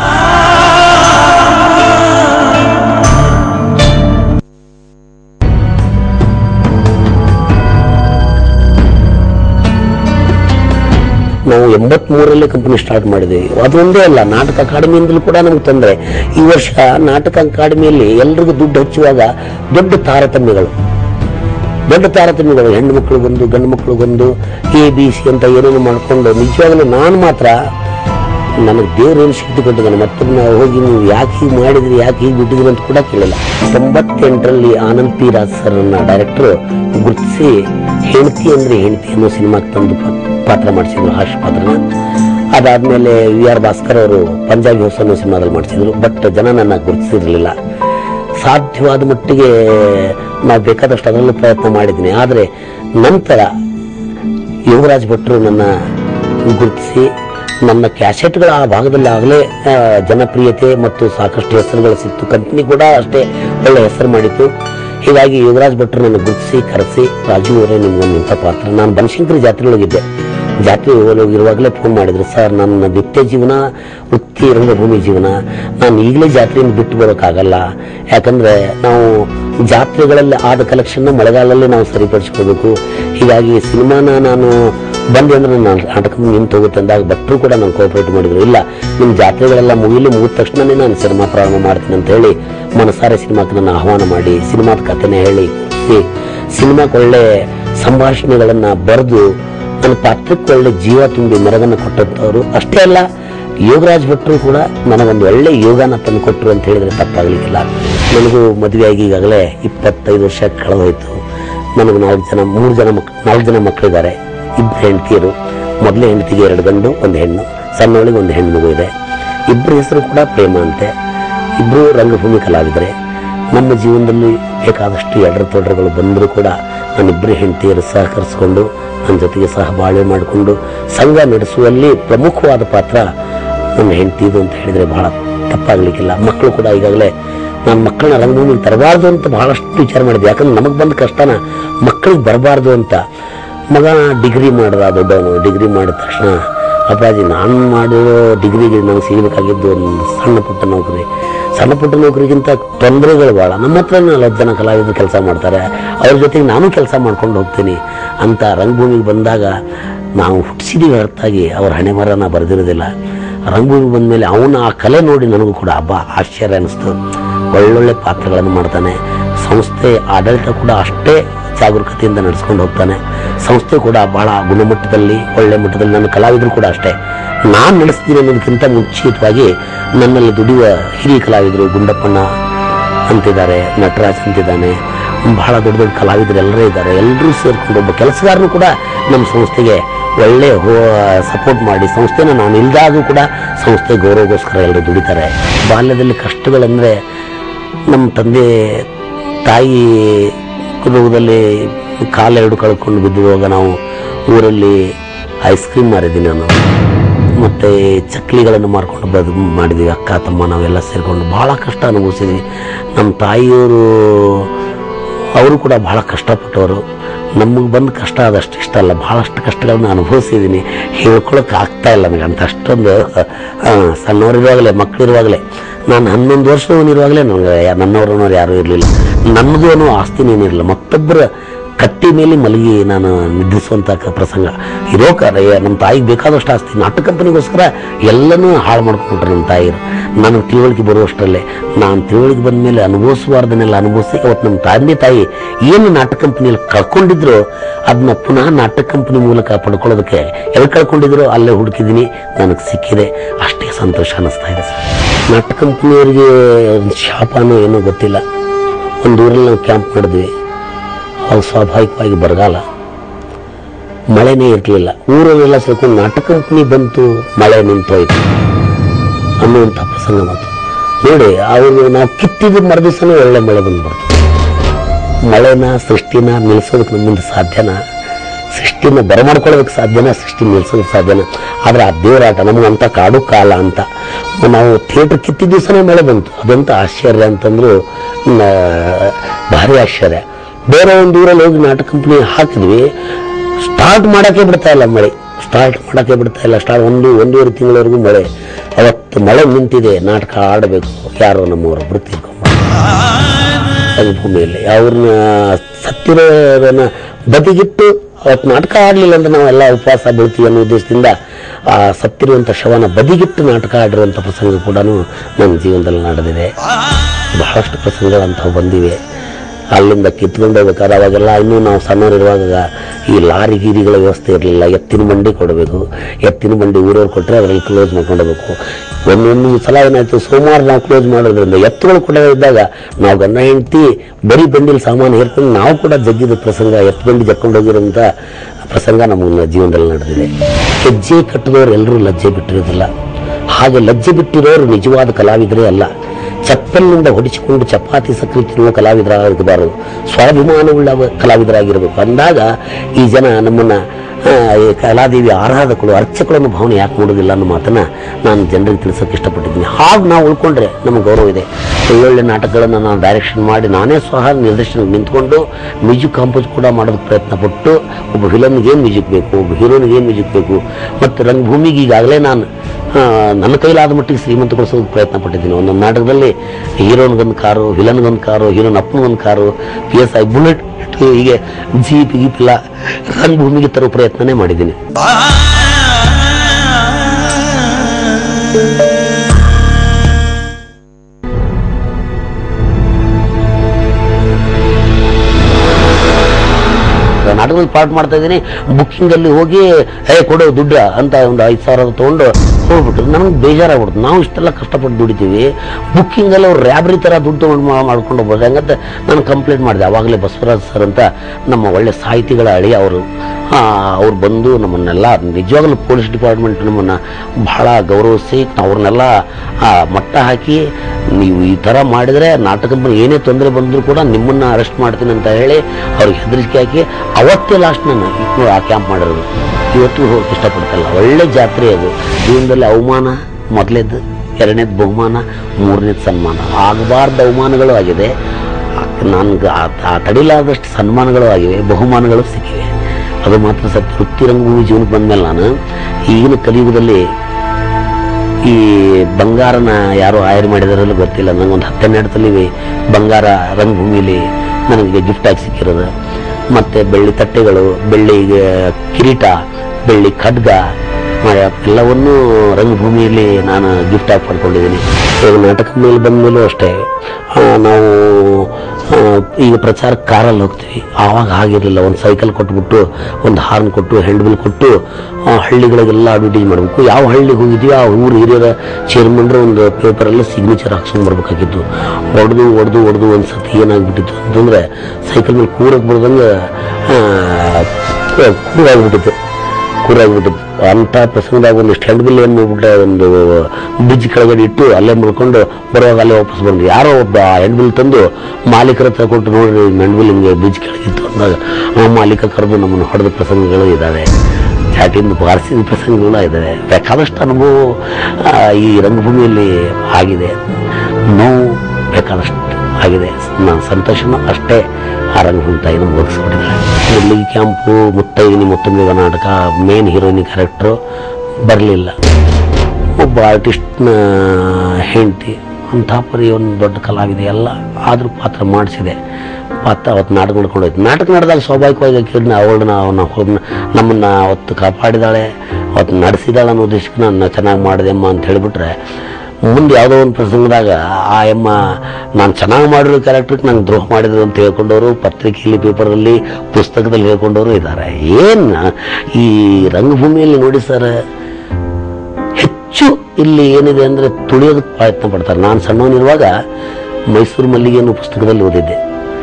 ನಾವು ಎಂಬತ್ ಮೂರಲ್ಲೇ ಕಂಪನಿ ಸ್ಟಾರ್ಟ್ ಮಾಡಿದ್ವಿ ಅದೊಂದೇ ಅಲ್ಲ ನಾಟಕ ಅಕಾಡೆಮಿಯಿಂದಲೂ ಕೂಡ ನಮ್ಗೆ ತೊಂದರೆ ಈ ವರ್ಷ ನಾಟಕ ಅಕಾಡೆಮಿಯಲ್ಲಿ ಎಲ್ರಿಗೂ ದುಡ್ಡು ಹಚ್ಚುವಾಗ ದೊಡ್ಡ ತಾರತಮ್ಯಗಳು ದೊಡ್ಡ ತಾರತಮ್ಯಗಳು ಹೆಣ್ಣು ಮಕ್ಕಳಿಗೊಂದು ಗಂಡು ಮಕ್ಕಳಿಗೊಂದು ಎ ಬಿ ಸಿ ಅಂತ ಏನೇನು ಮಾಡ್ಕೊಂಡು ನಿಜವಾಗ್ಲೂ ನಾನು ಮಾತ್ರ ನನಗೆ ದೇವ್ರೇನು ಶಕ್ತಿ ಕೊಟ್ಟಿದ್ದಾನೆ ಮತ್ತೊಮ್ಮೆ ಹೋಗಿ ನೀವು ಯಾಕೆ ಹೀಗೆ ಮಾಡಿದ್ರಿ ಯಾಕೆ ಹೀಗೆ ಬಿಟ್ಟಿದ್ರಿ ಅಂತ ಕೂಡ ಕೇಳಿಲ್ಲ ತೊಂಬತ್ತೆಂಟರಲ್ಲಿ ಆನಂದ್ ಪಿ ರಾಜ್ ಸರ್ನ ಡೈರೆಕ್ಟರ್ ಗುರುತಿಸಿ ಹೆಂಡತಿ ಅಂದ್ರೆ ಹೆಂಡತಿ ಅನ್ನೋ ಸಿನಿಮಾಕ್ಕೆ ತಂದು ಪಾ- ಪಾತ್ರ ಮಾಡಿಸಿದ್ರು ಹಾಸ್ಯ ಪಾತ್ರನ ಅದಾದ್ಮೇಲೆ ವಿ ಆರ್ ಭಾಸ್ಕರ್ ಅವರು ಪಂಜಾಬಿ ಹೊಸ ಅನ್ನೋ ಸಿನಿಮಾದಲ್ಲಿ ಮಾಡಿಸಿದ್ರು ಬಟ್ ಜನ ನನ್ನ ಗುರುತಿಸಿರ್ಲಿಲ್ಲ ಸಾಧ್ಯವಾದ ಮಟ್ಟಿಗೆ ನಾವು ಬೇಕಾದಷ್ಟು ಅದರಲ್ಲೂ ಪ್ರಯತ್ನ ಮಾಡಿದ್ದೀನಿ ಆದರೆ ನಂತರ ಯುವರಾಜ್ ಭಟ್ರು ನನ್ನ ಗುರುತಿಸಿ ನನ್ನ ಕ್ಯಾಸೆಟ್ಗಳ ಆ ಭಾಗದಲ್ಲಿ ಆಗಲೇ ಆ, ಜನಪ್ರಿಯತೆ ಮತ್ತು ಸಾಕಷ್ಟು ಹೆಸರುಗಳು ಸಿಕ್ತು ಕಂಪ್ನಿ ಕೂಡ ಅಷ್ಟೇ ಒಳ್ಳೆ ಹೆಸರು ಮಾಡಿತ್ತು ಹೀಗಾಗಿ ಯುವರಾಜ್ ಭಟ್ರು ನನ್ನ ಗುರುತಿಸಿ ಕರೆಸಿ ರಾಜು ಅವರೇ ನಿಮ್ಗೊಂದು ಇಂಥ ಪಾತ್ರ ನಾನು ಬನಶಂಕರಿ ಜಾತ್ರೆ ಒಳಗಿದ್ದೆ ಜಾತ್ರೆ ಹೋಗಿರುವಾಗಲೇ ಫೋನ್ ಮಾಡಿದ್ರು ಸರ್ ನನ್ನ ನಿತ್ಯ ಜೀವನ ವೃತ್ತಿ ರಂಗಭೂಮಿ ಜೀವನ ನಾನು ಈಗಲೇ ಜಾತ್ರೆಯನ್ನು ಬಿಟ್ಟು ಬರೋಕ್ಕಾಗಲ್ಲ ಯಾಕಂದ್ರೆ ನಾವು ಜಾತ್ರೆಗಳಲ್ಲಿ ಆದ ಕಲೆಕ್ಷನ್ನ ಮಳೆಗಾಲದಲ್ಲೇ ನಾವು ಸರಿಪಡಿಸ್ಕೋಬೇಕು ಹೀಗಾಗಿ ಸಿನಿಮಾನ ನಾನು ಬಂದೆ ಅಂದ್ರೆ ನಾನು ನಾಟಕ ನಿಂತು ಹೋಗುತ್ತೆ ಅಂದಾಗ ಭಟ್ರು ಕೂಡ ನಾನು ಕೋಆಪರೇಟ್ ಮಾಡಿದ್ರು ಇಲ್ಲ ನಿಮ್ಮ ಜಾತ್ರೆಗಳೆಲ್ಲ ಮುಗಿಲಿ ಮುಗಿದ ತಕ್ಷಣನೇ ನಾನು ಸಿನಿಮಾ ಪ್ರಾರಂಭ ಮಾಡ್ತೀನಿ ಅಂತ ಹೇಳಿ ಮನಸಾರೆ ಸಿನಿಮಾಕ್ಕೆ ನನ್ನ ಆಹ್ವಾನ ಮಾಡಿ ಸಿನಿಮಾದ ಕಥೆನ ಹೇಳಿ ಕೂರಿಸಿ ಸಿನಿಮಾಕ್ಕೆ ಒಳ್ಳೆ ಸಂಭಾಷಣೆಗಳನ್ನ ಬರೆದು ನನ್ನ ಪಾತ್ರಕ್ಕೆ ಒಳ್ಳೆ ಜೀವ ತುಂಬಿ ಮೆರಗನ್ನು ಕೊಟ್ಟಂಥವ್ರು ಅಷ್ಟೇ ಅಲ್ಲ ಯೋಗರಾಜ್ ಭಟ್ರು ಕೂಡ ನನಗೊಂದು ಒಳ್ಳೆ ಯೋಗನ ತಂದು ಕೊಟ್ಟರು ಅಂತ ಹೇಳಿದ್ರೆ ತಪ್ಪಾಗಲಿಕ್ಕಿಲ್ಲ ನನಗೂ ಮದುವೆಯಾಗಿ ಈಗಾಗಲೇ ಇಪ್ಪತ್ತೈದು ವರ್ಷ ಕಳೆದೋಯ್ತು ನನಗೆ ನಾಲ್ಕು ಜನ ಮೂರು ಜನ ಮಕ್ ನಾಲ್ಕು ಜನ ಮಕ್ಕಳಿದ್ದಾರೆ ಇಬ್ಬರು ಹೆಂಡತಿಯರು ಮೊದಲೇ ಹೆಂಡತಿಗೆ ಎರಡು ಗಂಡು ಒಂದು ಹೆಣ್ಣು ಸಣ್ಣವಳಿಗೆ ಒಂದು ಹೆಣ್ಣು ಮಗು ಇದೆ ಇಬ್ಬರ ಹೆಸರು ಕೂಡ ಪ್ರೇಮ ಅಂತೆ ಇಬ್ಬರು ರಂಗಭೂಮಿ ಕಲಾವಿದರೆ ನಮ್ಮ ಜೀವನದಲ್ಲಿ ಬೇಕಾದಷ್ಟು ಎಡರು ತೊಡರುಗಳು ಬಂದರೂ ಕೂಡ ನನ್ನಿಬ್ಬರು ಹೆಂಡತಿಯರು ಸಹಕರಿಸಿಕೊಂಡು ನನ್ನ ಜೊತೆಗೆ ಸಹ ಬಾಳ್ವೆ ಮಾಡಿಕೊಂಡು ಸಂಘ ನಡೆಸುವಲ್ಲಿ ಪ್ರಮುಖವಾದ ಪಾತ್ರ ನನ್ನ ಹೆಂಡತಿದು ಅಂತ ಹೇಳಿದರೆ ಬಹಳ ತಪ್ಪಾಗ್ಲಿಕ್ಕಿಲ್ಲ ಮಕ್ಕಳು ಕೂಡ ಈಗಾಗಲೇ ನಾನು ಮಕ್ಕಳನ್ನ ರಂಗಭೂಮಿಗೆ ತರಬಾರ್ದು ಅಂತ ಬಹಳಷ್ಟು ವಿಚಾರ ಮಾಡಿದ್ದೆ ಯಾಕಂದ್ರೆ ನಮಗೆ ಬಂದ ಕಷ್ಟನ ಮಕ್ಕಳಿಗೆ ಬರಬಾರ್ದು ಅಂತ ಮಗ ಡಿಗ್ರಿ ಮಾಡ್ದ ದೊಡ್ಡವನು ಡಿಗ್ರಿ ಮಾಡಿದ ತಕ್ಷಣ ಅಪ್ಪಾಜಿ ನಾನು ಮಾಡಿರೋ ಡಿಗ್ರಿಗೆ ನನಗೆ ಸಿಗಬೇಕಾಗಿದ್ದು ಒಂದು ಸಣ್ಣ ಪುಟ್ಟ ನೌಕರಿ ಸಣ್ಣ ಪುಟ್ಟ ನೌಕರಿಗಿಂತ ತೊಂದರೆಗಳು ಭಾಳ ನಮ್ಮ ಹತ್ರ ನಲವತ್ತು ಜನ ಕಲಾವಿದರು ಕೆಲಸ ಮಾಡ್ತಾರೆ ಅವ್ರ ಜೊತೆಗೆ ನಾನು ಕೆಲಸ ಮಾಡ್ಕೊಂಡು ಹೋಗ್ತೀನಿ ಅಂತ ರಂಗಭೂಮಿಗೆ ಬಂದಾಗ ನಾವು ಹುಟ್ಟಿಸಿದೀವಿ ಹೊರತಾಗಿ ಅವ್ರ ಹಣೆ ಮರನ ಬರೆದಿರೋದಿಲ್ಲ ರಂಗಭೂಮಿಗೆ ಬಂದಮೇಲೆ ಅವನ ಆ ಕಲೆ ನೋಡಿ ನನಗೂ ಕೂಡ ಹಬ್ಬ ಆಶ್ಚರ್ಯ ಅನಿಸ್ತು ಒಳ್ಳೊಳ್ಳೆ ಪಾತ್ರಗಳನ್ನು ಮಾಡ್ತಾನೆ ಸಂಸ್ಥೆ ಆಡಳಿತ ಕೂಡ ಅಷ್ಟೇ ಜಾಗರೂಕತೆಯಿಂದ ನಡೆಸ್ಕೊಂಡು ಹೋಗ್ತಾನೆ ಸಂಸ್ಥೆ ಕೂಡ ಬಹಳ ಗುಣಮಟ್ಟದಲ್ಲಿ ಒಳ್ಳೆ ಮಟ್ಟದಲ್ಲಿ ನನ್ನ ಕಲಾವಿದರು ಕೂಡ ಅಷ್ಟೇ ನಾನು ನಡೆಸ್ತೀನಿ ಅನ್ನೋದಕ್ಕಿಂತ ಮುಂಚಿತವಾಗಿ ನನ್ನಲ್ಲಿ ದುಡಿಯುವ ಹಿರಿಯ ಕಲಾವಿದರು ಗುಂಡಪ್ಪಣ್ಣ ಅಂತಿದ್ದಾರೆ ನಟರಾಜ್ ಅಂತಿದ್ದಾನೆ ಬಹಳ ದೊಡ್ಡ ದೊಡ್ಡ ಕಲಾವಿದರು ಎಲ್ಲರೇ ಇದ್ದಾರೆ ಎಲ್ಲರೂ ಸೇರ್ಕೊಂಡು ಒಬ್ಬ ಕೆಲಸಗಾರನು ಕೂಡ ನಮ್ಮ ಸಂಸ್ಥೆಗೆ ಒಳ್ಳೆ ಸಪೋರ್ಟ್ ಮಾಡಿ ಸಂಸ್ಥೆನ ನಾನು ಇಲ್ದಾಗೂ ಕೂಡ ಸಂಸ್ಥೆ ಗೌರವಗೋಸ್ಕರ ಎಲ್ಲರೂ ದುಡಿತಾರೆ ಬಾಲ್ಯದಲ್ಲಿ ಕಷ್ಟಗಳಂದರೆ ನಮ್ಮ ತಂದೆ ತಾಯಿ ರೋಗದಲ್ಲಿ ಕಾಲೆರಡು ಕಳ್ಕೊಂಡು ಬಿದ್ದಿರುವಾಗ ನಾವು ಊರಲ್ಲಿ ಐಸ್ ಕ್ರೀಮ್ ಮಾರಿದ್ದೀನಿ ನಾನು ಮತ್ತು ಚಕ್ಲಿಗಳನ್ನು ಮಾರ್ಕೊಂಡು ಬದು ಮಾಡಿದ್ವಿ ಅಕ್ಕ ತಮ್ಮ ನಾವೆಲ್ಲ ಸೇರಿಕೊಂಡು ಭಾಳ ಕಷ್ಟ ಅನುಭವಿಸಿದ್ವಿ ನಮ್ಮ ತಾಯಿಯವರು ಅವರು ಕೂಡ ಭಾಳ ಕಷ್ಟಪಟ್ಟವರು ನಮಗೆ ಬಂದ ಕಷ್ಟ ಅದಷ್ಟು ಇಷ್ಟ ಅಲ್ಲ ಭಾಳಷ್ಟು ಕಷ್ಟಗಳನ್ನ ಅನುಭವಿಸಿದ್ದೀನಿ ಹೇಳ್ಕೊಳಕ್ಕೆ ಆಗ್ತಾ ಇಲ್ಲ ನನಗೆ ಅಂತ ಅಷ್ಟೊಂದು ಆ, ಸಣ್ಣವರಿರುವಾಗಲೇ ಮಕ್ಕಳಿರುವಾಗಲೇ ನಾನು ಹನ್ನೊಂದು ವರ್ಷದವನಿರುವಾಗಲೇ ನನಗೆ ಯಾ- ನನ್ನವರು ಅನ್ನೋರು ಯಾರೂ ಇರಲಿಲ್ಲ ನನ್ನದು ಅನ್ನೋ ಆಸ್ತಿನೇ ಏನಿರಲಿಲ್ಲ ಮತ್ತೊಬ್ಬರ ಕಟ್ಟಿ ಮೇಲೆ ಮಲಗಿ ನಾನು ನಿದ್ರಿಸುವಂಥ ಕ- ಪ್ರಸಂಗ ಇರೋ ಕಾರ ನಮ್ಮ ತಾಯಿಗೆ ಬೇಕಾದಷ್ಟು ಆಸ್ತಿ ನಾಟಕ ಕಂಪನಿಗೋಸ್ಕರ ಎಲ್ಲನೂ ಹಾಳು ಮಾಡ್ಕೊಂಡ್ಬಿಟ್ರು ನಮ್ಮ ತಾಯಿರು ನನಗೆ ತಿಳುವಳಿಕೆ ಬರುವಷ್ಟರಲ್ಲೇ ನಾನು ತಿಳುವಳಿಕೆ ಬಂದ ಮೇಲೆ ಅನುಭವಿಸಬಾರ್ದನ್ನೆಲ್ಲ ಅನುಭವಿಸಿ ಅವತ್ತು ನಮ್ಮ ತಂದೆ ತಾಯಿ ಏನು ನಾಟಕ ಕಂಪನಿಯಲ್ಲಿ ಕಳ್ಕೊಂಡಿದ್ರು ಅದನ್ನ ಪುನಃ ನಾಟಕ ಕಂಪನಿ ಮೂಲಕ ಪಡ್ಕೊಳ್ಳೋದಕ್ಕೆ ಎಲ್ಲಿ ಕಳ್ಕೊಂಡಿದ್ರು ಅಲ್ಲೇ ಹುಡುಕಿದ್ದೀನಿ ನನಗೆ ಸಿಕ್ಕಿದೆ ಅಷ್ಟೇ ಸಂತೋಷ ಅನ್ನಿಸ್ತಾ ಇದೆ ಸರ್ ನಾಟಕ ಕಂಪನಿಯವರಿಗೆ ಶಾಪನೋ ಏನೋ ಗೊತ್ತಿಲ್ಲ ಒಂದು ಊರಲ್ಲಿ ನಾವು ಕ್ಯಾಂಪ್ ಮಾಡಿದ್ವಿ ಅವಾಗ ಸ್ವಾಭಾವಿಕವಾಗಿ ಬರಗಾಲ ಮಳೆನೇ ಇರಲಿಲ್ಲ ಊರಲ್ಲೆಲ್ಲ ಸೇರ್ಕೊಂಡು ನಾಟಕ ಕಂಪನಿ ಬಂತು ಮಳೆ ನಿಂತೋಯ್ತು ಅನ್ನುವಂಥ ಪ್ರಸಂಗ ಮಾತು ನೋಡಿ ಅವರು ನಾವು ಕಿತ್ತಿದ ಮರದಿವಸನೇ ಒಳ್ಳೆ ಮಳೆ ಬಂದ್ಬಿಡ್ತು ಮಳೆನ ಸೃಷ್ಟಿನ ನಿಲ್ಲಿಸೋದಕ್ಕೆ ನಮ್ಮಿಂದ ಸಾಧ್ಯನಾ ಸೃಷ್ಟಿನ ಬರಮಾಡ್ಕೊಳ್ಳೋದಕ್ಕೆ ಸಾಧ್ಯನಾ ಸೃಷ್ಟಿ ನಿಲ್ಲಿಸೋದಕ್ಕೆ ಸಾಧ್ಯನಾ ಆದರೆ ಆ ದೇವರಾಟ ನಮಗಂತ ಕಾಡು ಕಾಲ ಅಂತ ನಾವು ಥಿಯೇಟ್ರ್ ಕಿತ್ತಿದ ದಿವಸನೇ ಮಳೆ ಬಂತು ಅದಂತ ಆಶ್ಚರ್ಯ ಅಂತಂದ್ರು ನ- ಭಾರಿ ಆಶ್ಚರ್ಯ ಬೇರೆ ಒಂದು ಊರಲ್ಲಿ ಹೋಗಿ ನಾಟಕ ಕಂಪ್ನಿ ಹಾಕಿದ್ವಿ ಸ್ಟಾರ್ಟ್ ಮಾಡೋಕ್ಕೆ ಬಿಡ್ತಾ ಇಲ್ಲ ಮಳೆ ಸ್ಟಾರ್ಟ್ ಮಾಡೋಕ್ಕೆ ಬಿಡ್ತಾ ಇಲ್ಲ ಸ್ಟಾರ್ಟ್ ಒಂದು ಒಂದೂವರೆ ತಿಂಗಳವರೆಗೂ ಮಳೆ ಅವತ್ತು ಮಳೆ ನಿಂತಿದೆ ನಾಟಕ ಆಡಬೇಕು ಯಾರೋ ನಮ್ಮವರೊಬ್ಬರು ತೀರ್ಕೊಂಡ್ರು ಭೂಮಿಯಲ್ಲಿ ಅವ್ರನ್ನ ಸತ್ತಿರೋರನ್ನ ಬದಿಗಿಟ್ಟು ಅವತ್ತು ನಾಟಕ ಆಡಲಿಲ್ಲ ಅಂದ್ರೆ ನಾವೆಲ್ಲ ಉಪವಾಸ ಬೀಳ್ತೀವಿ ಅನ್ನೋ ಉದ್ದೇಶದಿಂದ ಆ ಸತ್ತಿರುವಂಥ ಶವನ ಬದಿಗಿಟ್ಟು ನಾಟಕ ಆಡಿರುವಂಥ ಪ್ರಸಂಗ ಕೂಡ ನನ್ನ ಜೀವನದಲ್ಲಿ ನಡೆದಿದೆ ಬಹಳಷ್ಟು ಪ್ರಸಂಗಗಳಂಥವು ಬಂದಿವೆ ಅಲ್ಲಿಂದ ಕಿತ್ಕೊಂಡು ಹೋಗ್ಬೇಕಾದ್ರೆ ಅವಾಗೆಲ್ಲ ಇನ್ನೂ ನಾವು ಸಣ್ಣವರಿರುವಾಗ ಈ ಲಾರಿ ಗೀರಿಗಳ ವ್ಯವಸ್ಥೆ ಇರಲಿಲ್ಲ ಎತ್ತಿನ ಬಂಡಿ ಕೊಡಬೇಕು ಎತ್ತಿನ ಬಂಡಿ ಊರವ್ರು ಕೊಟ್ಟರೆ ಅದರಲ್ಲಿ ಕ್ಲೋಸ್ ಮಾಡ್ಕೊಂಡು ಹೋಗ್ಬೇಕು ಒಂದೊಂದು ಸಲ ಏನಾಯ್ತು ಸೋಮವಾರ ನಾವು ಕ್ಲೋಸ್ ಮಾಡೋದ್ರಿಂದ ಎತ್ತುಗಳು ಕೂಡ ಇದ್ದಾಗ ನಾವು ಗಂಡ ಹೆಂಡತಿ ಬರೀ ಬಂಡಿಲಿ ಸಾಮಾನು ಹೇರ್ಕೊಂಡು ನಾವು ಕೂಡ ಜಗ್ಗಿದ ಪ್ರಸಂಗ ಎತ್ತು ಬಂಡಿ ಜಕ್ಕೊಂಡು ಹೋಗಿರೋಂಥ ಪ್ರಸಂಗ ನಮ್ಮ ಜೀವನದಲ್ಲಿ ನಡೆದಿದೆ ಹೆಜ್ಜೆ ಕಟ್ಟಿದವರು ಎಲ್ಲರೂ ಲಜ್ಜೆ ಬಿಟ್ಟಿರೋದಿಲ್ಲ ಹಾಗೆ ಲಜ್ಜೆ ಬಿಟ್ಟಿರೋರು ನಿಜವಾದ ಕಲಾವಿದರೇ ಅಲ್ಲ ಚಪ್ಪಲಿನಿಂದ ಹೊಡಿಸಿಕೊಂಡು ಚಪಾತಿ ಸಕ್ಕರೆ ತಿನ್ನುವ ಕಲಾವಿದರಾಗಬಾರದು ಸ್ವಾಭಿಮಾನವುಳ್ಳ ಕಲಾವಿದರಾಗಿರಬೇಕು ಅಂದಾಗ ಈ ಜನ ನಮ್ಮನ್ನ ಆ, ಈ ಕಲಾದೇವಿ ಆರಾಧಕರು ಅರ್ಚಕರನ್ನು ಭಾವನೆ ಯಾಕೆ ಮಾಡೋದಿಲ್ಲ ಅನ್ನೋ ಮಾತನ್ನ ನಾನು ಜನರಿಗೆ ತಿಳಿಸೋಕೆ ಇಷ್ಟಪಟ್ಟಿದ್ದೀನಿ ಹಾಗೆ ನಾವು ಉಳ್ಕೊಂಡ್ರೆ ನಮಗೆ ಗೌರವ ಇದೆ ಒಳ್ಳೊಳ್ಳೆ ನಾಟಕಗಳನ್ನು ನಾನು ಡೈರೆಕ್ಷನ್ ಮಾಡಿ ನಾನೇ ಸಹ ನಿರ್ದೇಶನ ನಿಂತ್ಕೊಂಡು ಮ್ಯೂಸಿಕ್ ಕಂಪೋಸ್ ಕೂಡ ಮಾಡೋದಕ್ಕೆ ಪ್ರಯತ್ನ ಪಟ್ಟು ಒಬ್ಬ ವಿಲನ್ಗೆ ಏನು ಮ್ಯೂಸಿಕ್ ಬೇಕು ಒಬ್ಬ ಹೀರೋನಿಗೆ ಏನು ಮ್ಯೂಸಿಕ್ ಬೇಕು ಮತ್ತು ರಂಗಭೂಮಿಗೆ ಈಗಾಗಲೇ ನಾನು ಆ, ನನ್ನ ಕೈಲಾದ ಮಟ್ಟಿಗೆ ಶ್ರೀಮಂತಗೊಳಿಸೋದಕ್ಕೆ ಪ್ರಯತ್ನ ಪಟ್ಟಿದ್ದೀನಿ ಒಂದೊಂದು ನಾಟಕದಲ್ಲಿ ಹೀರೋನ್ಗೊಂದು ಕಾರು ವಿಲನ್ಗೊಂದು ಕಾರು ಹೀರೋನ್ ಅಪ್ಪನಿಗೊಂದು car P S I bullet ಹೀಗೆ ಜೀಪ್ ಗೀಪ್ ಎಲ್ಲ ರಂಗಭೂಮಿಗೆ ತರೋ ಪ್ರಯತ್ನನೇ ಮಾಡಿದ್ದೀನಿ ನಾಟಕದಲ್ಲಿ ಪಾರ್ಟ್ ಮಾಡ್ತಾ ಇದ್ದೀನಿ ಬುಕ್ಕಿಂಗ್ ಅಲ್ಲಿ ಹೋಗಿ ಹೇ ಕೊಡು ದುಡ್ಡ ಅಂತ ಒಂದು ಐದು ಸಾವಿರ ತೊಗೊಂಡು ಹೋಗ್ಬಿಟ್ರು ನನಗೆ ಬೇಜಾರಾಗ್ಬಿಡ್ತು ನಾವು ಇಷ್ಟೆಲ್ಲ ಕಷ್ಟಪಟ್ಟು ದುಡಿತೀವಿ ಬುಕ್ಕಿಂಗ್ ಅಲ್ಲಿ ಅವ್ರು ರ್ಯಾಬ್ರಿ ಥರ ದುಡ್ಡು ತೊಗೊಂಡು ಮಾ- ಮಾಡ್ಕೊಂಡು ಹೋಗ್ಬೋದು ಹಂಗಂತ ನಾನು ಕಂಪ್ಲೇಂಟ್ ಮಾಡಿದೆ ಅವಾಗಲೇ ಬಸವರಾಜ್ ಸರ್ ಅಂತ ನಮ್ಮ ಒಳ್ಳೆ ಸಾಹಿತಿಗಳ ಅಳಿಯ ಅವರು ಅವ್ರು ಬಂದು ನಮ್ಮನ್ನೆಲ್ಲ ನಿಜವಾಗ್ಲೂ ಪೊಲೀಸ್ ಡಿಪಾರ್ಟ್ಮೆಂಟ್ ನಮ್ಮನ್ನು ಬಹಳ ಗೌರವಿಸಿ ಅವ್ರನ್ನೆಲ್ಲ ಆ, ಮಟ್ಟ ಹಾಕಿ ನೀವು ಈ ಥರ ಮಾಡಿದರೆ ನಾಟಕ ಕಂಪನಿ ಏನೇ ತೊಂದರೆ ಬಂದರೂ ಕೂಡ ನಿಮ್ಮನ್ನು ಅರೆಸ್ಟ್ ಮಾಡ್ತೀನಿ ಅಂತ ಹೇಳಿ ಅವ್ರಿಗೆ ಹೆದರಿಕೆ ಹಾಕಿ ಅವತ್ತೇ ಲಾಸ್ಟ್ ನಾನು ಇನ್ನು ಆ ಕ್ಯಾಂಪ್ ಮಾಡಿರೋದು ಇವತ್ತು ಹೋಗಕ್ಕೆ ಇಷ್ಟಪಡ್ತಲ್ಲ ಒಳ್ಳೆ ಜಾತ್ರೆ ಅದು ಜೀವನದಲ್ಲಿ ಅವಮಾನ ಮೊದಲೇದು ಎರಡನೇದು ಬಹುಮಾನ ಮೂರನೇದು ಸನ್ಮಾನ ಆಗಬಾರ್ದ ಅವಮಾನಗಳು ಆಗಿದೆ ನನ್ಗೆ ಆ ತಡಿಲಾದಷ್ಟು ಸನ್ಮಾನಗಳು ಆಗಿವೆ ಬಹುಮಾನಗಳು ಸಿಕ್ಕಿವೆ ಅದು ಮಾತ್ರ ಸತ್ಯ ವೃತ್ತಿ ರಂಗಭೂಮಿ ಜೀವನಕ್ಕೆ ಬಂದಮೇಲೆ ನಾನು ಈಗಿನ ಕಲಿಯುಗದಲ್ಲಿ ಈ ಬಂಗಾರನ ಯಾರು ಆಯರ್ ಮಾಡಿದಾರಲ್ಲ ಗೊತ್ತಿಲ್ಲ ನಂಗೊಂದು ಹತ್ತೆರಡು ತಲೆ ಬಂಗಾರ ರಂಗಭೂಮಿಲಿ ನನಗೆ ಗಿಫ್ಟ್ ಆಗಿ ಸಿಕ್ಕಿರೋದು ಮತ್ತು ಬೆಳ್ಳಿ ತಟ್ಟೆಗಳು ಬೆಳ್ಳಿ ಆ, ಕಿರೀಟ ಬೆಳ್ಳಿ ಖಡ್ಗ ಮ- ಎಲ್ಲವನ್ನೂ ರಂಗಭೂಮಿಯಲ್ಲಿ ನಾನು ಗಿಫ್ಟ್ ಆಗಿ ಪಡ್ಕೊಂಡಿದ್ದೀನಿ ಇವಾಗ ನಾಟಕ ಮೇಲೆ ಬಂದ ಮೇಲೂ ಅಷ್ಟೇ ಆ, ನಾವು ಆ, ಈಗ ಪ್ರಚಾರ ಕಾರಲ್ಲಿ ಹೋಗ್ತೀವಿ ಆವಾಗ ಆಗಿರಲಿಲ್ಲ ಒಂದು ಸೈಕಲ್ ಕೊಟ್ಬಿಟ್ಟು ಒಂದು ಹಾರ್ನ್ ಕೊಟ್ಟು ಹ್ಯಾಂಡ್ ಬಿಲ್ ಕೊಟ್ಟು ಆ, ಹಳ್ಳಿಗಳಿಗೆಲ್ಲ ಅಡ್ವರ್ಟೈಸ್ ಮಾಡಬೇಕು ಯಾವ ಹಳ್ಳಿಗೆ ಹೋಗಿದ್ವಿ ಆ ಊರು ಹಿರಿಯರ ಚೇರ್ಮನ್ರು ಒಂದು ಪೇಪರಲ್ಲಿ ಸಿಗ್ನೇಚರ್ ಹಾಕ್ಸ್ಕೊಂಡು ಬರ್ಬೇಕಾಗಿತ್ತು ಹೊಡೆದು ಹೊಡೆದು ಹೊಡೆದು ಒಂದು ಸತಿ ಏನಾಗ್ಬಿಟ್ಟಿತ್ತು ಅಂತಂದರೆ ಸೈಕಲ್ ಮೇಲೆ ಕೂರಕ್ಕೆ ಬರ್ದಂಗೆ ಕೂರಾಗ್ಬಿಟ್ಟಿತ್ತು ಕೂರಾಗ್ಬಿಟ್ಟಿತ್ತು ಅಂಥ ಪ್ರಸಂಗದಾಗ ಒಂದಿಷ್ಟು ಹೆಂಡ್ ಬಿಲ್ ಏನು ಮಾಡ್ಬಿಟ್ಟೆ ಒಂದು ಬ್ರಿಡ್ಜ್ ಕೆಳಗಡೆ ಇಟ್ಟು ಅಲ್ಲೇ ಮುಳ್ಕೊಂಡು ಬರುವಾಗ ಅಲ್ಲೇ ವಾಪಸ್ ಬಂದು ಯಾರೋ ಒಬ್ಬ ಹೆಂಡ್ ಬಿಲ್ ತಂದು ಮಾಲೀಕರ ಹತ್ರ ಕೊಟ್ಟು ನೋಡ್ರಿ ಹೆಂಡ್ ಬಿಲ್ ಹಿಂಗೆ ಬ್ರಿಡ್ಜ್ ಕೆಳಗಿತ್ತು ಅಂದಾಗ ಆ ಮಾಲೀಕ ಕರೆದು ನಮ್ಮನ್ನು ಹೊಡೆದ ಪ್ರಸಂಗಗಳು ಇದ್ದಾವೆ ಚಾಟಿಂದ ಬಾರಿಸಿದ ಪ್ರಸಂಗಗಳು ಇದ್ದಾವೆ ಬೇಕಾದಷ್ಟು ಅನುಭವ ಆ, ಈ ರಂಗಭೂಮಿಯಲ್ಲಿ ಆಗಿದೆ ನೋವು ಬೇಕಾದಷ್ಟು ಆಗಿದೆ ನಾನು ಸಂತೋಷನೂ ಅಷ್ಟೇ ಆ ರಂಗಭೂಮಿ ತಾಯಿನ ಮುಗಿಸ್ಬಿಟ್ಟಿದ್ದಾರೆ ಮುರಳಿಗೆ ಕ್ಯಾಂಪು ಮುತ್ತೈದಿನಿ ಮುತ್ತಂಬಿಗ ನಾಟಕ ಮೇನ್ ಹೀರೋಯಿನ್ ಕ್ಯಾರೆಕ್ಟ್ರು ಬರಲಿಲ್ಲ ಒಬ್ಬ ಆರ್ಟಿಸ್ಟ್ನ ಹೆಂಡತಿ ಅಂಥ ಪರಿ ಒಂದು ದೊಡ್ಡ ಕಲಾವಿದೆ ಎಲ್ಲ ಆದರೂ ಪಾತ್ರ ಮಾಡಿಸಿದೆ ಪಾತ್ರ ಅವತ್ತು ನಾಟಕ ನಡ್ಕೊಂಡು ಹೋಯ್ತು ನಾಟಕ ನಡೆದಾಗ ಸ್ವಾಭಾವಿಕವಾಗಿ ಕಿಡ್ನ ಅವಳನ್ನ ಅವನ ಹೋಗ್ನ ನಮ್ಮನ್ನು ಅವತ್ತು ಕಾಪಾಡಿದಾಳೆ ಅವತ್ತು ನಡೆಸಿದಾಳೆ ಅನ್ನೋ ಉದ್ದೇಶಕ್ಕೆ ನಾನು ಚೆನ್ನಾಗಿ ಮಾಡಿದೆ ಅಮ್ಮ ಅಂತ ಹೇಳಿಬಿಟ್ರೆ ಮುಂದೆ ಯಾವುದೋ ಒಂದು ಪ್ರಸಂಗದಾಗ ಆ ಅಮ್ಮ ನಾನು ಚೆನ್ನಾಗಿ ಮಾಡಿರೋ ಕ್ಯಾರೆಕ್ಟರ್ಗೆ ನಂಗೆ ದ್ರೋಹ ಮಾಡಿದ್ರು ಅಂತ ಹೇಳ್ಕೊಂಡವರು ಪತ್ರಿಕೆಯಲ್ಲಿ ಪೇಪರಲ್ಲಿ ಪುಸ್ತಕದಲ್ಲಿ ಹೇಳ್ಕೊಂಡವರು ಇದ್ದಾರೆ ಏನು ಈ ರಂಗಭೂಮಿಯಲ್ಲಿ ನೋಡಿ ಸರ್ ಹೆಚ್ಚು ಇಲ್ಲಿ ಏನಿದೆ ಅಂದರೆ ತುಳಿಯೋದಕ್ಕೆ ಪ್ರಯತ್ನ ಪಡ್ತಾರೆ ನಾನು ಸಣ್ಣವನಿರುವಾಗ ಮೈಸೂರು ಮಲ್ಲಿಗೆ ಅನ್ನೋ ಪುಸ್ತಕದಲ್ಲಿ ಓದಿದ್ದೆ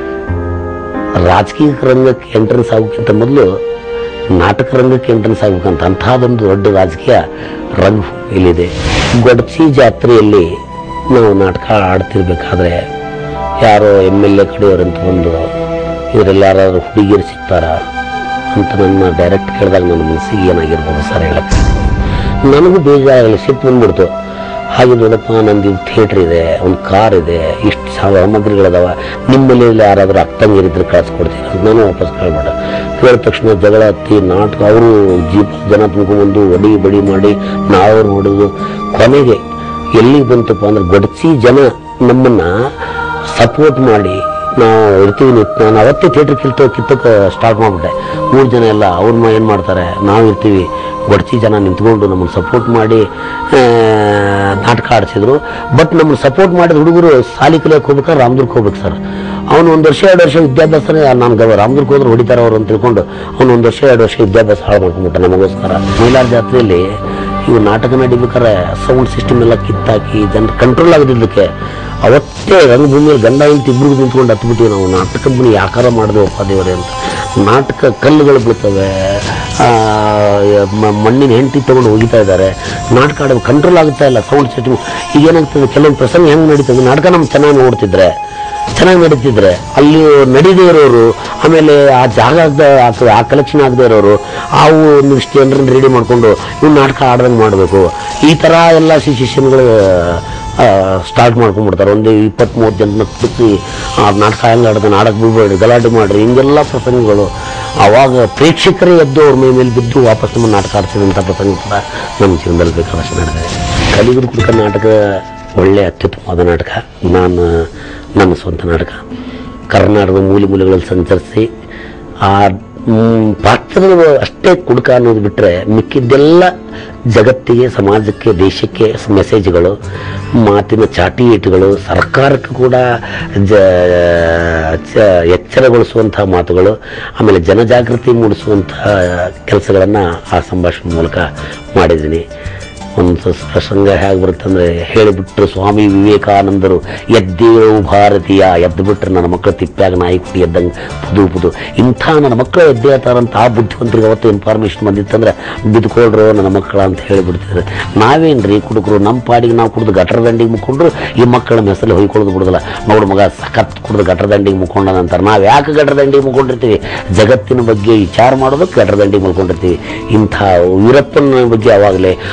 ರಾಜಕೀಯ ರಂಗಕ್ಕೆ ಎಂಟ್ರೆನ್ಸ್ ಆಗೋಕ್ಕಿಂತ ಮೊದಲು ನಾಟಕ ರಂಗಕ್ಕೆ ಎಂಟ್ರೆನ್ಸ್ ಆಗ್ಬೇಕಂತ ಅಂಥದ್ದೊಂದು ದೊಡ್ಡ ರಾಜಕೀಯ ರಂಗಭೂಮಿಯಲ್ಲಿದೆ ಗೊಡಚಿ ಜಾತ್ರೆಯಲ್ಲಿ ನಾವು ನಾಟಕ ಆಡ್ತಿರ್ಬೇಕಾದ್ರೆ ಯಾರೋ ಎಮ್ ಎಲ್ ಎ ಕಡೆಯವರಂತ ಬಂದು ಇವರೆಲ್ಲ ಯಾರಾದ್ರೂ ಹುಡುಗಿಯರು ಸಿಗ್ತಾರಾ ಅಂತ ನನ್ನ ಡೈರೆಕ್ಟ್ ಕೇಳಿದಾಗ ನನ್ನ ಮನಸ್ಸಿಗೆ ಏನಾಗಿರ್ಬೋದು ಸರ್ ಹೇಳಕ್ಕೆ ನನಗೂ ಬೇಜಾರಾಗಲಿ ಸಿಟ್ಟು ಬಂದ್ಬಿಡ್ತು ಹಾಗೆ ನೋಡಪ್ಪ ನಂದು ಥಿಯೇಟ್ರ್ ಇದೆ ಒಂದು ಕಾರ್ ಇದೆ ಇಷ್ಟು ಸಾಮಗ್ರಿಗಳದಾವ ನಿಮ್ಮಲ್ಲಿ ಯಾರಾದರೂ ಅಕ್ಕಂಗಿರಿದ್ರೆ ಕಳಿಸ್ಕೊಡ್ತೀನಿ ಅಂತ ನಾನು ವಾಪಸ್ ಕೇಳ್ಬೇಡ ಕೇಳಿದ ತಕ್ಷಣ ಜಗಳ ಹತ್ತಿ ನಾಟಕ ಅವರು ಜೀಪ್ ಜನ ತುಂಬ್ಕೊಂಡ್ಬಂದು ಒಡಿ ಬಡಿ ಮಾಡಿ ನಾವು ಹೊಡೆದು ಕೊನೆಗೆ ಎಲ್ಲಿಗೆ ಬಂತಪ್ಪ ಅಂದ್ರೆ ಗಡಚಿ ಜನ ನಮ್ಮನ್ನ ಸಪೋರ್ಟ್ ಮಾಡಿ ನಾವು ಇರ್ತೀವಿ ನಿಂತು ನಾನು ಅವತ್ತೇ ಥಿಯೇಟ್ರ್ ಕಿಲ್ತ ಕಿತ್ತಕ್ಕೆ ಸ್ಟಾರ್ಟ್ ಮಾಡಿಬಿಟ್ಟೆ ಮೂರು ಜನ ಎಲ್ಲ ಅವ್ರನ್ನ ಏನು ಮಾಡ್ತಾರೆ ನಾವು ಇರ್ತೀವಿ ಗೊಡ್ಚಿ ಜನ ನಿಂತ್ಕೊಂಡು ನಮ್ಮನ್ನು ಸಪೋರ್ಟ್ ಮಾಡಿ ಆ, ನಾಟಕ ಆಡಿಸಿದ್ರು ಬಟ್ ನಮ್ಮನ್ನು ಸಪೋರ್ಟ್ ಮಾಡಿದ ಹುಡುಗರು ಸಾಲಿ ಕಲಿಯಕ್ಕೆ ಹೋಗ್ಬೇಕಾದ್ರೆ ರಾಮದುರ್ಗ್ ಹೋಗ್ಬೇಕು ಸರ್ ಅವನು ಒಂದು ವರ್ಷ ಎರಡು ವರ್ಷ ವಿದ್ಯಾಭ್ಯಾಸನೇ ನಾನು ಗವ ರಾಮದುರ್ಗ್ ಹೋದ್ರೆ ಹೊಡಿತಾರೆ ಅವರು ಅಂತ ತಿಳ್ಕೊಂಡು ಅವ್ನು ಒಂದು ವರ್ಷ ಎರಡು ವರ್ಷ ವಿದ್ಯಾಭ್ಯಾಸ ಹಾಳು ಮಾಡ್ಕೊಂಡ್ಬಿಟ್ಟ ನಮಗೋಸ್ಕರ ಮೈಲಾರ ಜಾತ್ರೆಯಲ್ಲಿ ಇವು ನಾಟಕ ನಡಿಬೇಕಾದ್ರೆ ಸೌಂಡ್ ಸಿಸ್ಟಮ್ ಎಲ್ಲ ಕಿತ್ತಾಕಿ ಜನರು ಕಂಟ್ರೋಲ್ ಆಗದಿದ್ದಕ್ಕೆ ಅವತ್ತೇ ರಂಗಭೂಮಿಯಲ್ಲಿ ಗಂಡ ಹೆಂಡತಿ ಇಬ್ರಿಗೂ ನಿಂತ್ಕೊಂಡು ಹತ್ಬಿಟ್ಟಿವಿ ನಾವು ನಾಟಕ ಕಂಪನಿ ಯಾಕಾರ ಮಾಡಿದೆ ದೇವರೇ ಅಂತ ನಾಟಕ ಕಲ್ಲುಗಳು ಬೀಳ್ತವೆ ಆ, ಮ- ಮಣ್ಣಿನ ಹೆಂಡತಿ ತಗೊಂಡು ಹೋಗಿತಾ ಇದ್ದಾರೆ ನಾಟಕ ಆಡೋದು ಕಂಟ್ರೋಲ್ ಆಗುತ್ತಾ ಇಲ್ಲ ಸೌಂಡ್ ಸಿಸ್ಟಮ್ ಈಗ ಏನಾಗ್ತದೆ ಕೆಲವೊಂದು ಪ್ರಸಂಗ ಹೆಂಗೆ ನಡೀತದೆ ನಾಟಕ ನಮ್ಗೆ ಚೆನ್ನಾಗಿ ನೋಡ್ತಿದ್ರೆ ಚೆನ್ನಾಗಿ ನಡೀತಿದ್ರೆ ಅಲ್ಲಿ ನಡೀದೇ ಇರೋರು ಆಮೇಲೆ ಆ ಜಾಗ ಆಗದೆ ಆಗ್ತದೆ ಆ ಕಲೆಕ್ಷನ್ ಆಗದೆ ಇರೋರು ಅವು ಒಂದಿಷ್ಟು ಜನರನ್ನ ರೆಡಿ ಮಾಡಿಕೊಂಡು ಇವ್ನು ನಾಟಕ ಆಡ್ದಂಗೆ ಮಾಡಬೇಕು ಈ ಥರ ಎಲ್ಲ ಶಿಷ್ಯನ್ಗಳು ಸ್ಟಾರ್ಟ್ ಮಾಡ್ಕೊಂಡ್ಬಿಡ್ತಾರೆ ಒಂದು ಇಪ್ಪತ್ತ್ ಮೂವತ್ತು ಜನ ಕೂರಿಸಿ ಆ ನಾಟಕ ಹೆಂಗೆ ಆಡ್ತಾನೆ ಆಡಕ್ಕೆ ಬಿಡ್ಬೇಡಿ ಗಲಾಟೆ ಮಾಡ್ರಿ ಹಿಂಗೆಲ್ಲ ಪ್ರಸಂಗಗಳು ಆವಾಗ ಪ್ರೇಕ್ಷಕರೇ ಎದ್ದು ಅವ್ರ ಮೈ ಮೇಲೆ ಬಿದ್ದು ವಾಪಸ್ ನಮ್ಮ ನಾಟಕ ಆಡ್ತಿದ್ದಂಥ ಪ್ರಸಂಗ ಕೂಡ ನಮ್ಮ ಜೀವನದಲ್ಲಿ ಬೇಕಾದಷ್ಟು ನಡೆದಿದೆ ಕಲಿಗುರು ಕುಡುಕ ನಾಟಕ ಒಳ್ಳೆಯ ಅತ್ಯುತ್ತಮವಾದ ನಾಟಕ ನಾನು ನನ್ನ ಸ್ವಂತ ನಾಟಕ ಕರ್ನಾಟಕದ ಮೂಲೆ ಮೂಲೆಗಳಲ್ಲಿ ಸಂಚರಿಸಿ ಆ ಮ್, ಪಾತ್ರದ ಅಷ್ಟೇ ಕುಡುಕ ಅನ್ನೋದು ಬಿಟ್ಟರೆ ಮಿಕ್ಕಿದ್ದೆಲ್ಲ ಜಗತ್ತಿಗೆ ಸಮಾಜಕ್ಕೆ ದೇಶಕ್ಕೆ ಮೆಸೇಜ್ಗಳು ಮಾತಿನ ಚಾಟಿ ಏಟುಗಳು ಸರ್ಕಾರಕ್ಕೆ ಕೂಡ ಜ ಚ- ಎಚ್ಚರಗೊಳಿಸುವಂತಹ ಮಾತುಗಳು ಆಮೇಲೆ ಜನಜಾಗೃತಿ ಮೂಡಿಸುವಂತಹ ಕೆಲಸಗಳನ್ನು ಆ ಸಂಭಾಷಣೆ ಮೂಲಕ ಮಾಡಿದ್ದೀನಿ ಒಂದು ಪ್ರಸಂಗ ಹೇಗೆ ಬರುತ್ತಂದ್ರೆ ಹೇಳಿಬಿಟ್ರು ಸ್ವಾಮಿ ವಿವೇಕಾನಂದರು ಎದ್ದೇಳು ಭಾರತೀಯ ಎದ್ದು ಬಿಟ್ರೆ ನನ್ನ ಮಕ್ಕಳು ತಿಪ್ಪ್ಯಾಗ ನಾಯಿ ಕುಡಿ ಎದ್ದಂಗೆ ಪುದು ಪುದು ಇಂಥ ನನ್ನ ಮಕ್ಕಳು ಎದ್ದೇ ಹೇಳ್ತಾರಂತ ಆ ಬುದ್ಧಿವಂತರಿಗೆ ಅವತ್ತು ಇನ್ಫಾರ್ಮೇಷನ್ ಬಂದಿತ್ತಂದ್ರೆ ಬಿದ್ಕೊಳ್ರು ನನ್ನ ಮಕ್ಕಳ ಅಂತ ಹೇಳಿಬಿಡ್ತಿದ್ರು ನಾವೇನ್ರಿ ಕುಡುಕರು ನಮ್ಮ ಪಾಡಿಗೆ ನಾವು ಕುಡಿದು ಗಟರ ದಂಡಿಗೆ ಮುಕ್ಕೊಂಡ್ರು ಈ ಮಕ್ಕಳ ಮೆಸಲು ಹೊಯ್ಕೊಳ್ಳೋದು ಬಿಡೋದಿಲ್ಲ ನೋಡು ಮಗ ಸಖತ್ ಕುಡಿದು ಗಟರ ದಂಡಿಗೆ ಮುಕ್ಕೊಂಡ ಅಂತಾರೆ ನಾವು ಯಾಕೆ ಗಟರ ದಂಡಿಗೆ ಮುಕ್ಕೊಂಡಿರ್ತೀವಿ ಜಗತ್ತಿನ ಬಗ್ಗೆ ವಿಚಾರ ಮಾಡೋದಕ್ಕೆ ಗಟರ ದಂಡಿಗೆ ಮುಲ್ಕೊಂಡಿರ್ತೀವಿ ಇಂಥ ವೀರಪ್ಪನ ಬಗ್ಗೆ ಅವಾಗಲೇ ಆಮೇಲೆ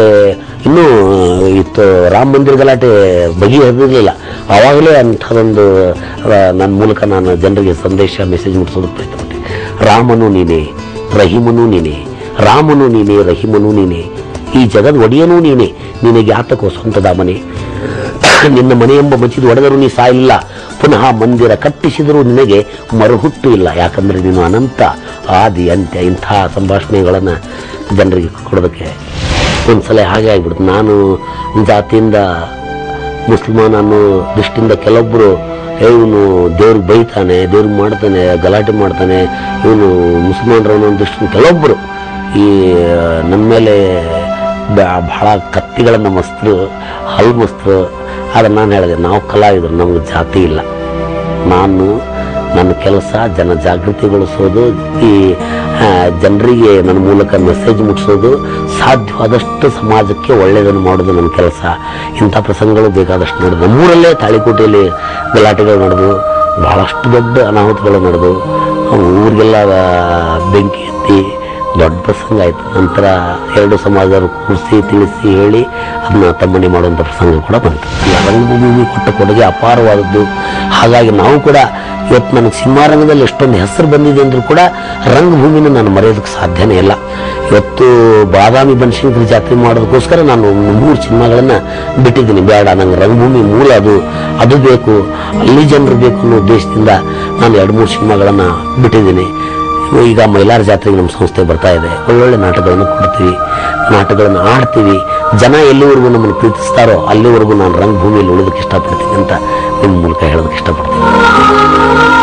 ಇನ್ನೂ ಇತ್ತು ರಾಮ ಮಂದಿರ ಗಲಾಟೆ ಬಗೆಹರಿದಿರಲಿಲ್ಲ ಆವಾಗಲೇ ಅಂಥದ್ದೊಂದು ಆ, ನನ್ನ ಮೂಲಕ ನಾನು ಜನರಿಗೆ ಸಂದೇಶ ಮೆಸೇಜ್ ಮುಟ್ಟಿಸೋದಕ್ಕೆ ಪ್ರಯತ್ನ ಪಟ್ಟೆ ರಾಮನು ನೀನೇ ರಹೀಮನು ನೀನೇ ರಾಮನು ನೀನೇ ರಹೀಮನು ನೀನೇ ಈ ಜಗದ್ ಒಡೆಯನೂ ನೀನೇ ನಿನಗೆ ಆತಕೋ ಸ್ವಂತದ ಮನೆ ನಿನ್ನ ಮನೆ ಎಂಬ ಮಚಿದು ಒಡೆದರೂ ನೀ ಸಾಯಿಲ್ಲ ಪುನಃ ಮಂದಿರ ಕಟ್ಟಿಸಿದರೂ ನಿನಗೆ ಮರುಹುಟ್ಟು ಇಲ್ಲ ಯಾಕಂದ್ರೆ ನೀನು ಅನಂತ ಆದಿ ಅಂತ್ಯ ಇಂಥ ಸಂಭಾಷಣೆಗಳನ್ನು ಜನರಿಗೆ ಕೊಡೋದಕ್ಕೆ ಒಂದ್ಸಲ ಹಾಗೆ ಆಗ್ಬಿಡ್ತು ನಾನು ಜಾತಿಯಿಂದ ಮುಸ್ಲಿಮಾನ್ ಅನ್ನೋ ದೃಷ್ಟಿಯಿಂದ ಕೆಲವೊಬ್ಬರು ಇವನು ದೇವ್ರಿಗೆ ಬೈತಾನೆ ದೇವ್ರಿಗೆ ಮಾಡ್ತಾನೆ ಗಲಾಟೆ ಮಾಡ್ತಾನೆ ಇವನು ಮುಸಲ್ಮಾನರು ಅನ್ನೋ ದೃಷ್ಟಿಯಿಂದ ಕೆಲವೊಬ್ಬರು ಈ ನಮ್ಮ ಮೇಲೆ ಬ- ಬಹಳ ಕತ್ತಿಗಳನ್ನು ಮಸ್ತರು ಹಲ್ ಮಸ್ತರು ಆದರೆ ನಾನು ಹೇಳಿದೆ ನಾವು ಕಲಾವಿದರು ನಮಗೆ ಜಾತಿ ಇಲ್ಲ ನಾನು ನನ್ನ ಕೆಲಸ ಜನ ಜಾಗೃತಿಗೊಳಿಸೋದು ಈ ಆ, ಜನರಿಗೆ ನನ್ನ ಮೂಲಕ ಮೆಸೇಜ್ ಮುಟ್ಟಿಸೋದು ಸಾಧ್ಯವಾದಷ್ಟು ಸಮಾಜಕ್ಕೆ ಒಳ್ಳೆಯದನ್ನು ಮಾಡೋದು ನನ್ನ ಕೆಲಸ ಇಂಥ ಪ್ರಸಂಗಗಳು ಬೇಕಾದಷ್ಟು ನಡೆದು ನಮ್ಮೂರಲ್ಲೇ ತಾಳಿಕೋಟೆಯಲ್ಲಿ ಗಲಾಟೆಗಳು ನಡೆದು ಬಹಳಷ್ಟು ದೊಡ್ಡ ಅನಾಹುತಗಳು ನಡೆದು ಊರಿಗೆಲ್ಲ ಆ, ಬೆಂಕಿ ಎತ್ತಿ ದೊಡ್ಡ ಪ್ರಸಂಗ ಆಯಿತು ನಂತರ ಎರಡು ಸಮಾಜದವರು ಕೂರಿಸಿ ತಿಳಿಸಿ ಹೇಳಿ ಅದನ್ನ ತಮ್ಮನೆ ಮಾಡುವಂಥ ಪ್ರಸಂಗ ಕೂಡ ಬಂತು ಅಲ್ಲ, ರಂಗಭೂಮಿ ಕೊಟ್ಟ ಕೊಡುಗೆ ಅಪಾರವಾದದ್ದು ಹಾಗಾಗಿ ನಾವು ಕೂಡ ಇವತ್ತು ನನಗೆ ಸಿನಿಮಾ ರಂಗದಲ್ಲಿ ಎಷ್ಟೊಂದು ಹೆಸರು ಬಂದಿದೆ ಅಂದರೂ ಕೂಡ ರಂಗಭೂಮಿನ ನಾನು ಮರೆಯೋದಕ್ಕೆ ಸಾಧ್ಯನೇ ಇಲ್ಲ ಇವತ್ತು ಬಾದಾಮಿ ಬನಶಂಕರಿ ಜಾತ್ರೆ ಮಾಡೋದಕ್ಕೋಸ್ಕರ ನಾನು ಮೂರು ಸಿನಿಮಾಗಳನ್ನು ಬಿಟ್ಟಿದ್ದೀನಿ ಬೇಡ ನಂಗೆ ರಂಗಭೂಮಿ ಮೂಲ ಅದು ಅದು ಬೇಕು ಅಲ್ಲಿ ಜನರು ಬೇಕು ಅನ್ನೋ ಉದ್ದೇಶದಿಂದ ನಾನು ಎರಡು ಮೂರು ಸಿನಿಮಾಗಳನ್ನು ಬಿಟ್ಟಿದ್ದೀನಿ ಈಗ ಮೈಲಾರ ಜಾತ್ರೆಗೆ ನಮ್ಮ ಸಂಸ್ಥೆ ಬರ್ತಾ ಇದೆ ಒಳ್ಳೊಳ್ಳೆ ನಾಟಕಗಳನ್ನು ಕೊಡ್ತೀವಿ ನಾಟಕಗಳನ್ನು ಆಡ್ತೀವಿ ಜನ ಎಲ್ಲಿವರೆಗೂ ನಮ್ಮನ್ನು ಪ್ರೀತಿಸ್ತಾರೋ ಅಲ್ಲಿವರೆಗೂ ನಾನು ರಂಗಭೂಮಿಯಲ್ಲಿ ಉಳಿದಕ್ಕೆ ಇಷ್ಟಪಡ್ತೀನಿ ಅಂತ ನಿಮ್ಮ ಮೂಲಕ ಹೇಳೋದಕ್ಕೆ ಇಷ್ಟಪಡ್ತೀನಿ